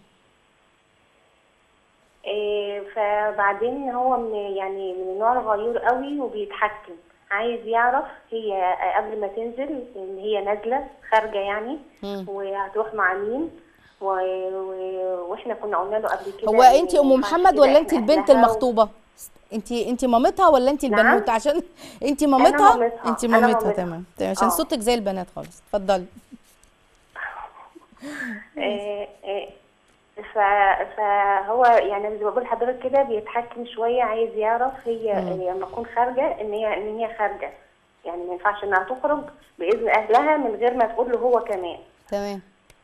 آه، فبعدين هو من يعني من النوع الغيور قوي وبيتحكم عايز يعرف هي قبل ما تنزل ان هي نازله خارجه يعني مم. وهتروح مع مين و... و... واحنا كنا قلنا له قبل كده هو إن انت ما ام ينفعش محمد كده، ولا إحنا انت البنت أهلها و- المخطوبه انت انت مامتها ولا انت نعم. البنوته عشان انت مامتها مامتها. انت أنا مامتها مامتها. تمام تمام عشان آه. صوتك زي البنات خالص اتفضلي آه، آه، ف... فهو يعني زي ما بقول لحضرتك كده بيتحكم شويه عايز يعرف هي هي لما تكون خارجه ان هي ان هي خارجه يعني ما ينفعش انها تخرج باذن اهلها من غير ما تقول له هو كمان تمام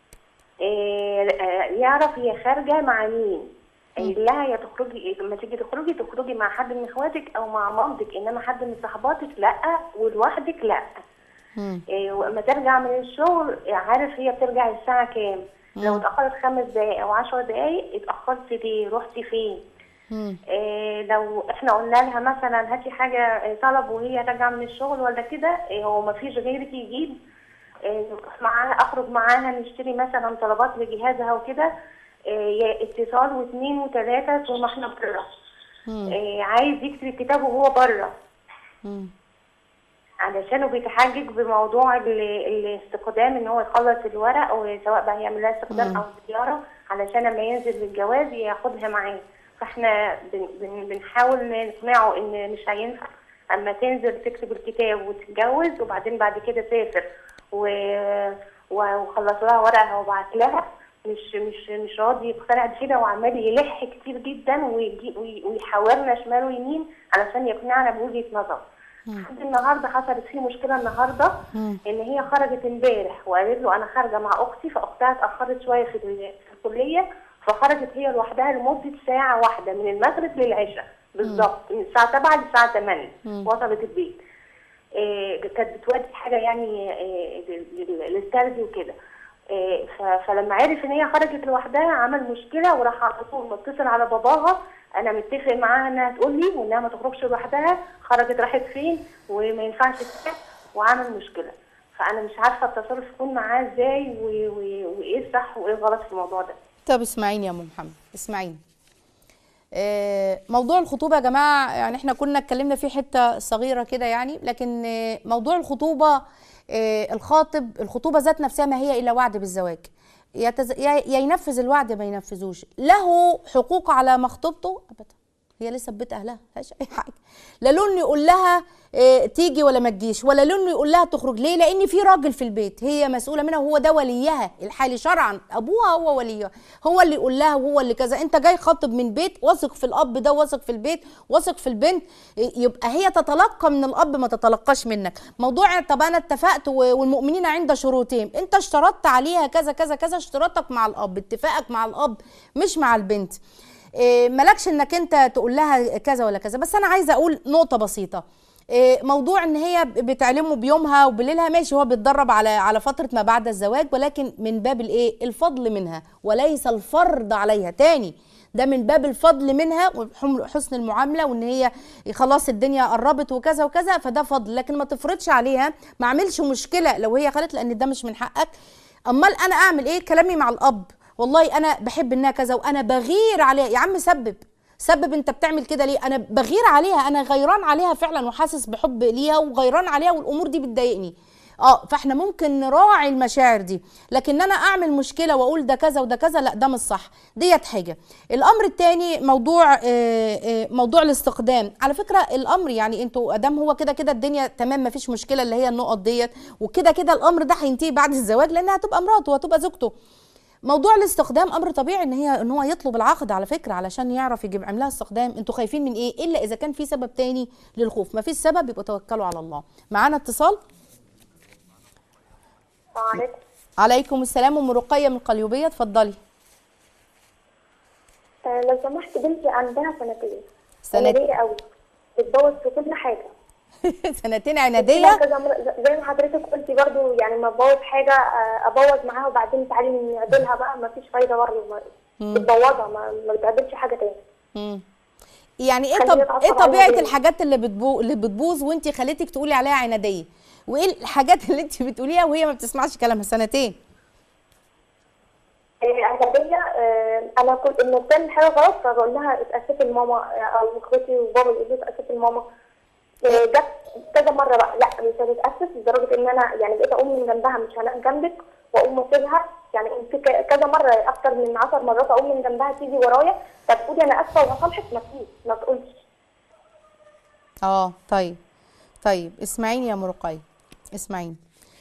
آه، آه، يعرف هي خارجه مع مين قايل لها يا تخرجي لما تيجي تخرجي تخرجي مع حد من اخواتك او مع مامتك انما حد من صحباتك لا ولوحدك لا مم. إيه، واما ترجع من الشغل عارف هي بترجع الساعة كام لو اتأخرت خمس دقايق أو عشر دقايق اتأخرت ليه رحتي فين مم. إيه لو احنا قلنا لها مثلا هاتي حاجة إيه، طلب وهي راجعة من الشغل ولا كده إيه هو مفيش غيرك يجيب إيه نروح معاها اخرج معاها نشتري مثلا طلبات لجهازها وكده إيه يا اتصال واثنين وثلاثة طول ما احنا بره مم. إيه عايز يكتب الكتاب وهو بره مم. علشان بيتحجج بموضوع ال- الاستقدام ان هو يخلص الورق او سواء بقى يعمل لها استقدام او زياره علشان لما ينزل للجواز ياخدها معاه فاحنا بن بن بنحاول نقنعه ان مش هينفع اما تنزل تكتب الكتاب وتتجوز وبعدين بعد كده تسافر و و- وخلص لها ورقها وبعت لها مش مش مش راضي يقتنع بكده وعمال يلح كتير جدا ويجي وي- ويحاورنا شمال ويمين علشان يقنعنا بوجهه نظر لحد النهارده حصلت فيه مشكله النهارده مم. ان هي خرجت امبارح وقالت له انا خارجه مع اختي فاختها اتاخرت شويه في ال- في الكليه فخرجت هي لوحدها لمده ساعه واحده من المغرب للعشاء بالظبط من الساعه 7 للساعه 8 وصلت البيت إيه كانت بتودي حاجه يعني إيه لل- لل- للتربي وكده إيه ف- فلما عرف ان هي خرجت لوحدها عمل مشكله وراح على طول متصل على باباها انا متفق معاها انها تقول لي وانها ما تخرجش لوحدها خرجت راحت فين وما ينفعش كده وعمل مشكله فانا مش عارفه التصرف يكون معاه ازاي و- و- وايه الصح وايه الغلط في الموضوع ده طب اسمعيني يا ام محمد اسمعيني آه، موضوع الخطوبة يا جماعة يعني احنا كنا اتكلمنا فيه حتة صغيرة كده يعني لكن آه، موضوع الخطوبة آه، الخاطب الخطوبة ذات نفسها ما هي إلا وعد بالزواج يتز... يا يا ينفذ الوعد ما ينفذوش له حقوق على مخطوبته أبدا هي لسه في بيت اهلها مفيهاش اي حاجه لا لون يقول لها إيه تيجي ولا ما تجيش ولا لون يقول لها تخرج ليه لان في راجل في البيت هي مسؤوله منها وهو ده وليها الحالي شرعا ابوها هو وليها هو اللي يقول لها وهو اللي كذا انت جاي خاطب من بيت واثق في الاب ده واثق في البيت واثق في البنت إيه، يبقى هي تتلقى من الاب ما تتلقاش منك موضوع طب انا اتفقت و- والمؤمنين عند شروطهم انت اشترطت عليها كذا كذا كذا اشتراطك مع الاب اتفاقك مع الاب مش مع البنت إيه، مالكش انك انت تقول لها كذا ولا كذا بس انا عايزه اقول نقطه بسيطه إيه، موضوع ان هي بتعلمه بيومها وبليلها ماشي هو بيتدرب على على فتره ما بعد الزواج ولكن من باب الايه الفضل منها وليس الفرض عليها تاني ده من باب الفضل منها وحسن المعامله وان هي خلاص الدنيا قربت وكذا وكذا فده فضل لكن ما تفرضش عليها ما اعملش مشكله لو هي قالت لان ده مش من حقك امال انا اعمل ايه كلامي مع الاب والله انا بحب انها كذا وانا بغير عليها يا عم سبب سبب انت بتعمل كده ليه انا بغير عليها انا غيران عليها فعلا وحاسس بحب ليها وغيران عليها والامور دي بتضايقني اه فاحنا ممكن نراعي المشاعر دي لكن انا اعمل مشكله واقول ده كذا وده كذا لا ده مش صح ديت حاجه الامر الثاني موضوع آه، آه، موضوع الاستخدام على فكره الامر يعني انتوا ادام هو كده كده الدنيا تمام ما فيش مشكله اللي هي النقط ديت وكده كده الامر ده هينتهي بعد الزواج لانها هتبقى مراته وهتبقى زوجته موضوع الاستخدام امر طبيعي ان هي ان هو يطلب العقد على فكره علشان يعرف يجيب عملها استخدام انتوا خايفين من ايه الا اذا كان في سبب تاني للخوف ما فيش سبب يبقى توكلوا على الله معانا اتصال السلام عليكم عليكم السلام ام رقيه من القليوبيه اتفضلي آه، لو سمحت بنتي عندها سنتين سنت- عنادية قوي بتبوظ في كل حاجة سنتين فيها عناديه كذا مرة- زي ما حضرتك قلتي برضو يعني ما ابوظ حاجة آه، ابوظ معاها وبعدين تعالي نعدلها بقى ما فيش فايدة برضو ما- بتبوظها ما, ما بتعدلش حاجة تاني مم. يعني ايه خلينا طب نتعصب ايه على طبيعه الموضوع. الحاجات اللي بتبو... اللي بتبوظ وانت خليتك تقولي عليها عناديه وايه الحاجات اللي انت بتقوليها وهي ما بتسمعش كلامها سنتين آه، عنادية آه، انا كنت لما بتعمل حاجة غلط فبقول لها اتأسفي لماما آه، او اخوتي وبابا يقولوا لي اتأسفي لماما آه، جت كذا مرة بقى لا مش هتتأسف لدرجة ان انا يعني بقيت اقوم من جنبها مش هنام جنبك واقوم اسيبها يعني في ك- كذا مرة اكتر من 10 مرات اقوم من جنبها تيجي ورايا طب قولي انا اسفة وهصالحك ما فيش ما تقولش اه طيب طيب اسمعيني يا مرقية اسمعيني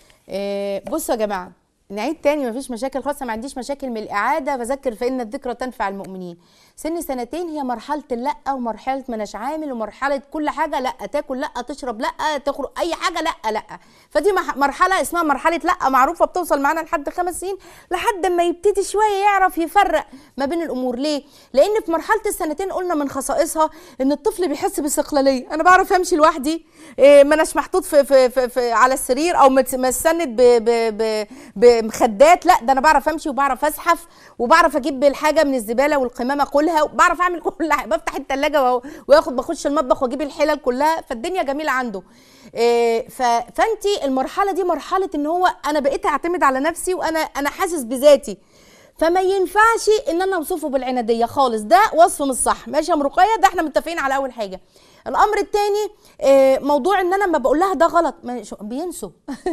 إيه بصوا يا جماعه نعيد تاني مفيش مشاكل خالص ما عنديش مشاكل من الاعاده بذكر فان الذكرى تنفع المؤمنين سن سنتين هي مرحله اللا ومرحله ما اناش عامل ومرحله كل حاجه لا تاكل لا تشرب لا تخرج اي حاجه لا لا فدي مح- مرحله اسمها مرحله لا معروفه بتوصل معانا لحد خمس سنين لحد ما يبتدي شويه يعرف يفرق ما بين الامور ليه لان في مرحله السنتين قلنا من خصائصها ان الطفل بيحس باستقلاليه انا بعرف امشي لوحدي إيه، ما اناش محطوط في, في, في, في على السرير او مت- متسند ب- ب- ب- بمخدات لا ده انا بعرف امشي وبعرف ازحف وبعرف اجيب الحاجه من الزباله والقمامه اكلها وبعرف اعمل كل حاجه بفتح الثلاجه واخد بخش المطبخ واجيب الحلل كلها فالدنيا جميله عنده إيه، ف- فانت المرحله دي مرحله ان هو انا بقيت اعتمد على نفسي وانا انا حاسس بذاتي فما ينفعش ان انا اوصفه بالعناديه خالص ده وصف مش صح ماشي يا مرقيه ده احنا متفقين على اول حاجه الامر الثاني موضوع ان انا لما بقول لها ده غلط ما شو- بينسوا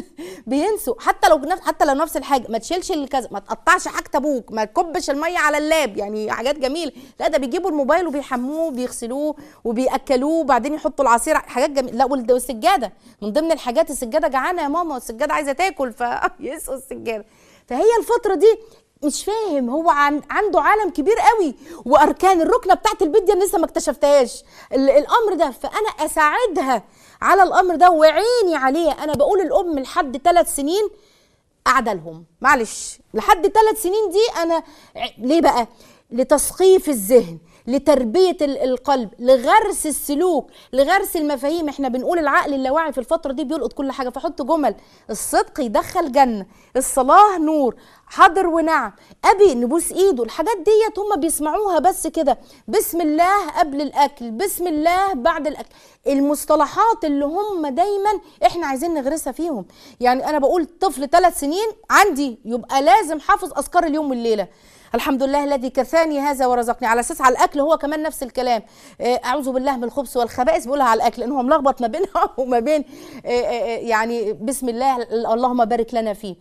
بينسوا حتى لو نفس حتى لو نفس الحاجه ما تشيلش الكذا ما تقطعش حاجه ابوك ما تكبش الميه على اللاب يعني حاجات جميله لا ده بيجيبوا الموبايل وبيحموه وبيغسلوه وبياكلوه وبعدين يحطوا العصير حاجات جميله لا والد- والسجاده من ضمن الحاجات السجاده جعانه يا ماما والسجاده عايزه تاكل فيسقوا السجاده فهي الفتره دي مش فاهم هو عن عنده عالم كبير قوي واركان الركنه بتاعت البيت دي أنا لسه ما اكتشفتهاش ال- الامر ده فانا اساعدها على الامر ده وعيني عليه انا بقول الام لحد ثلاث سنين قاعده لهم معلش لحد ثلاث سنين دي انا ع- ليه بقى لتثقيف الذهن لتربيه ال- القلب لغرس السلوك لغرس المفاهيم احنا بنقول العقل اللاواعي في الفتره دي بيلقط كل حاجه فحط جمل الصدق يدخل جنه الصلاه نور حاضر ونعم ابي نبوس ايده الحاجات ديت هم بيسمعوها بس كده بسم الله قبل الاكل بسم الله بعد الاكل المصطلحات اللي هم دايما احنا عايزين نغرسها فيهم يعني انا بقول طفل ثلاث سنين عندي يبقى لازم حافظ اذكار اليوم والليله الحمد لله الذي كفاني هذا ورزقني على اساس على الاكل هو كمان نفس الكلام آه، اعوذ بالله من الخبث والخبائث بيقولها على الاكل لان هو ملخبط ما بينها وما بين آه، آه، آه، يعني بسم الله اللهم بارك لنا فيه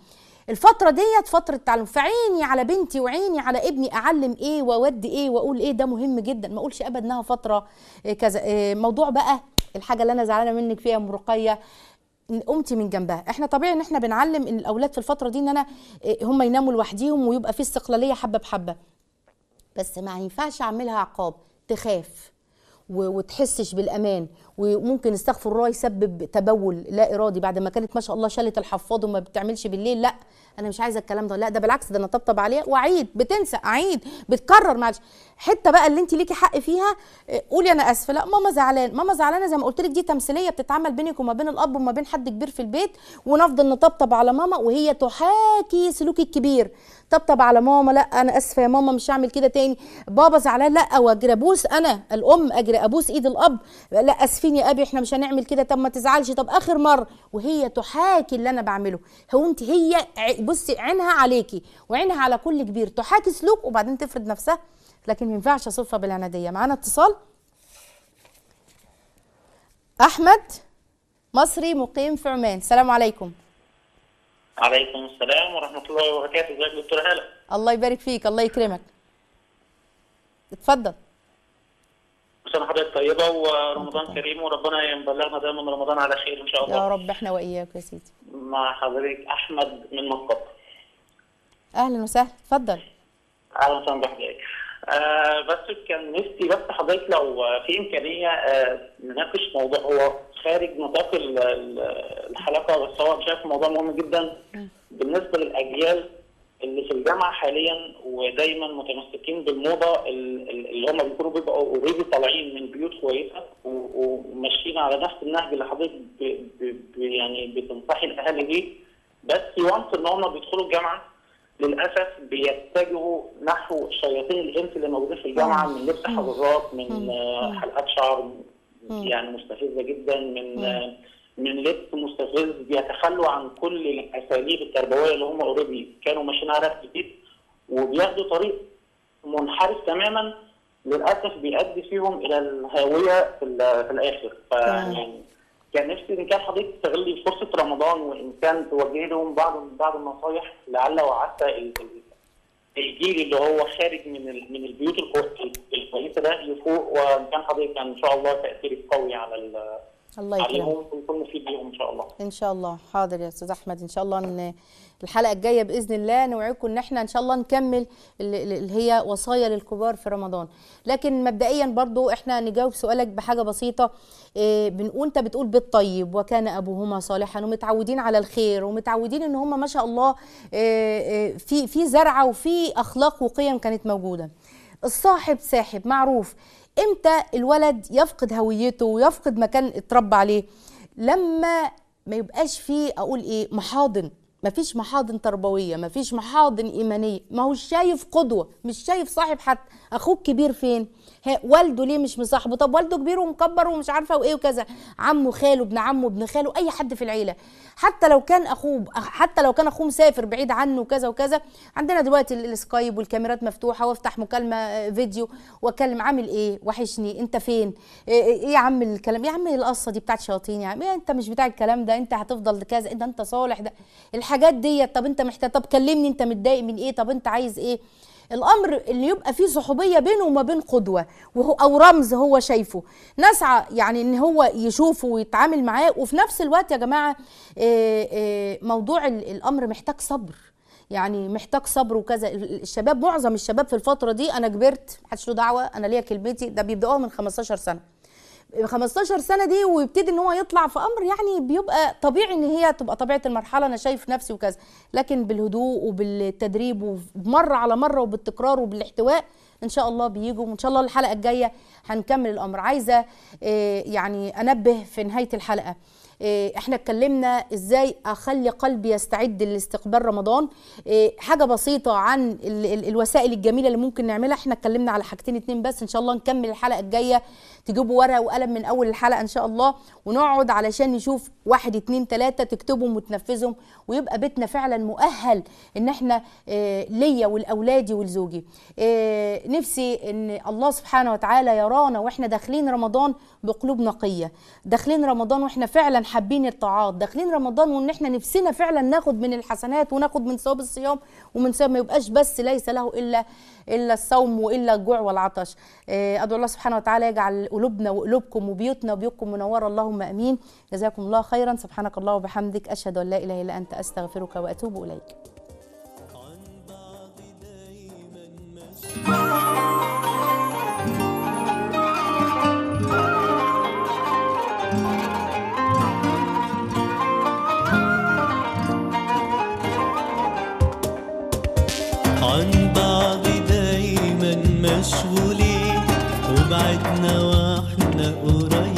الفتره ديت فتره تعلم فعيني على بنتي وعيني على ابني اعلم ايه واودي ايه واقول ايه ده مهم جدا ما اقولش ابدا انها فتره إيه كذا إيه موضوع بقى الحاجه اللي انا زعلانه منك فيها يا ام رقيه قمتي من جنبها احنا طبيعي ان احنا بنعلم ان الاولاد في الفتره دي ان انا إيه، هم يناموا لوحديهم ويبقى في استقلاليه حبه بحبه بس ما ينفعش اعملها عقاب تخاف و- وتحسش بالامان وممكن استغفر الله يسبب تبول لا ارادي بعد ما كانت ما شاء الله شالت الحفاض وما بتعملش بالليل لا انا مش عايزه الكلام ده لا ده بالعكس ده انا طبطب عليها واعيد بتنسى اعيد بتكرر معلش حته بقى اللي انت ليكي حق فيها اه، قولي انا اسفه لا ماما زعلان ماما زعلانه زي ما قلت لك دي تمثيليه بتتعمل بينك وما بين الاب وما بين حد كبير في البيت ونفضل نطبطب على ماما وهي تحاكي سلوك الكبير طبطب على ماما لا انا اسفه يا ماما مش هعمل كده تاني بابا زعلان لا واجري ابوس انا الام اجري ابوس ايد الاب لا اسفين يا ابي احنا مش هنعمل كده طب ما تزعلش طب اخر مره وهي تحاكي اللي انا بعمله هو انت هي ع- بصي عينها عليكي وعينها على كل كبير تحاكي سلوك وبعدين تفرض نفسها لكن ما ينفعش اصفها بالعناديه معانا اتصال احمد مصري مقيم في عمان السلام عليكم عليكم السلام ورحمة الله وبركاته ازيك يا دكتور هلا الله يبارك فيك الله يكرمك اتفضل كل سنة حضرتك طيبة ورمضان كريم وربنا يبلغنا دايما رمضان على خير إن شاء الله يا رب احنا واياك يا سيدي مع حضرتك أحمد من مسقط اهلا وسهلا اتفضل أهلا وسهلا بحضرتك آه بس كان نفسي بس حضرتك لو في إمكانية آه نناقش موضوع هو خارج نطاق ال- ال- الحلقة بس هو أنا شايف موضوع مهم جدا بالنسبة للأجيال اللي في الجامعة حاليا ودايما متمسكين بالموضة ال- ال- اللي هم بيكونوا بيبقوا اوريدي طالعين من بيوت كويسة و- وماشيين على نفس النهج اللي حضرتك ب- ب- ب- يعني بتنصحي الأهالي بيه بس وانس إن هم بيدخلوا الجامعة للاسف بيتجهوا نحو شياطين الانس اللي موجودين في الجامعه من لبس حضارات من آه، حلقات شعر يعني مستفزه جدا من آه، من لبس مستفز بيتخلوا عن كل الاساليب التربويه اللي هم اوريدي كانوا ماشيين عليها في البيت وبياخدوا طريق منحرف تماما للاسف بيؤدي فيهم الى الهاويه في, ال- في الاخر فيعني كان نفسي ان كان حضرتك تستغلي فرصه رمضان وان كان توجهي لهم بعض بعض النصايح لعل وعسى ال- ال- الجيل اللي هو خارج من ال- من البيوت الكو- الكويسه ده يفوق وان كان حضرتك كان ان شاء الله تاثيرك قوي على ال- الله يكرمك عليهم ويكون مفيد ليهم ان شاء الله. ان شاء الله حاضر يا استاذ احمد ان شاء الله ان الحلقه الجايه باذن الله نوعدكم ان احنا ان شاء الله نكمل اللي اللي هي وصايا للكبار في رمضان لكن مبدئيا برضو احنا نجاوب سؤالك بحاجه بسيطه إيه بنقول انت بتقول بالطيب وكان ابوهما صالحا ومتعودين على الخير ومتعودين ان هم ما شاء الله إيه إيه في في زرعه وفي اخلاق وقيم كانت موجوده الصاحب ساحب معروف امتى الولد يفقد هويته ويفقد مكان اتربى عليه لما ما يبقاش فيه اقول ايه محاضن ما فيش محاضن تربويه ما فيش محاضن ايمانيه ما هو شايف قدوه مش شايف صاحب حد اخوك كبير فين ها والده ليه مش مصاحبه طب والده كبير ومكبر ومش عارفه وايه وكذا عمه خاله ابن عمه ابن خاله اي حد في العيله حتى لو كان اخوه حتى لو كان اخوه مسافر بعيد عنه وكذا وكذا عندنا دلوقتي ال- السكايب والكاميرات مفتوحه وافتح مكالمه آه، فيديو واكلم عامل ايه وحشني انت فين ايه إيه يا عم الكلام يا عم القصه دي بتاعت شياطين يا عم إيه انت مش بتاع الكلام ده انت هتفضل كذا انت انت صالح ده الحاجات دي طب انت محتاج طب كلمني انت متضايق من ايه طب انت عايز ايه الامر اللي يبقى فيه صحوبيه بينه وما بين قدوه وهو او رمز هو شايفه نسعى يعني ان هو يشوفه ويتعامل معاه وفي نفس الوقت يا جماعه آه، آه، موضوع ال- الامر محتاج صبر يعني محتاج صبر وكذا ال- الشباب معظم الشباب في الفتره دي انا كبرت محدش له دعوه انا ليا كلمتي ده بيبداوها من 15 سنه 15 سنه دي ويبتدي ان هو يطلع في امر يعني بيبقى طبيعي ان هي تبقى طبيعه المرحله انا شايف نفسي وكذا لكن بالهدوء وبالتدريب ومره على مره وبالتكرار وبالاحتواء ان شاء الله بيجوا وان شاء الله الحلقه الجايه هنكمل الامر عايزه آه، يعني انبه في نهايه الحلقه إيه، احنا اتكلمنا ازاي اخلي قلبي يستعد لاستقبال رمضان إيه، حاجه بسيطه عن ال ال الوسائل الجميله اللي ممكن نعملها احنا اتكلمنا على حاجتين اتنين بس ان شاء الله نكمل الحلقه الجايه تجيبوا ورقه وقلم من اول الحلقه ان شاء الله ونقعد علشان نشوف واحد اتنين تلاته تكتبهم وتنفذهم ويبقى بيتنا فعلا مؤهل ان احنا إيه، ليا ولاولادي ولزوجي إيه، نفسي ان الله سبحانه وتعالى يرانا واحنا داخلين رمضان بقلوب نقيه داخلين رمضان واحنا فعلا حابين الطاعات داخلين رمضان وان احنا نفسنا فعلا ناخد من الحسنات وناخد من ثواب الصيام ومن ثواب ما يبقاش بس ليس له الا الا الصوم والا الجوع والعطش آه، ادعو الله سبحانه وتعالى يجعل قلوبنا وقلوبكم وبيوتنا وبيوتكم منوره اللهم امين جزاكم الله خيرا سبحانك الله وبحمدك اشهد ان لا اله الا انت استغفرك واتوب اليك عن بعض دايما مشغولين وبعدنا واحنا قريبين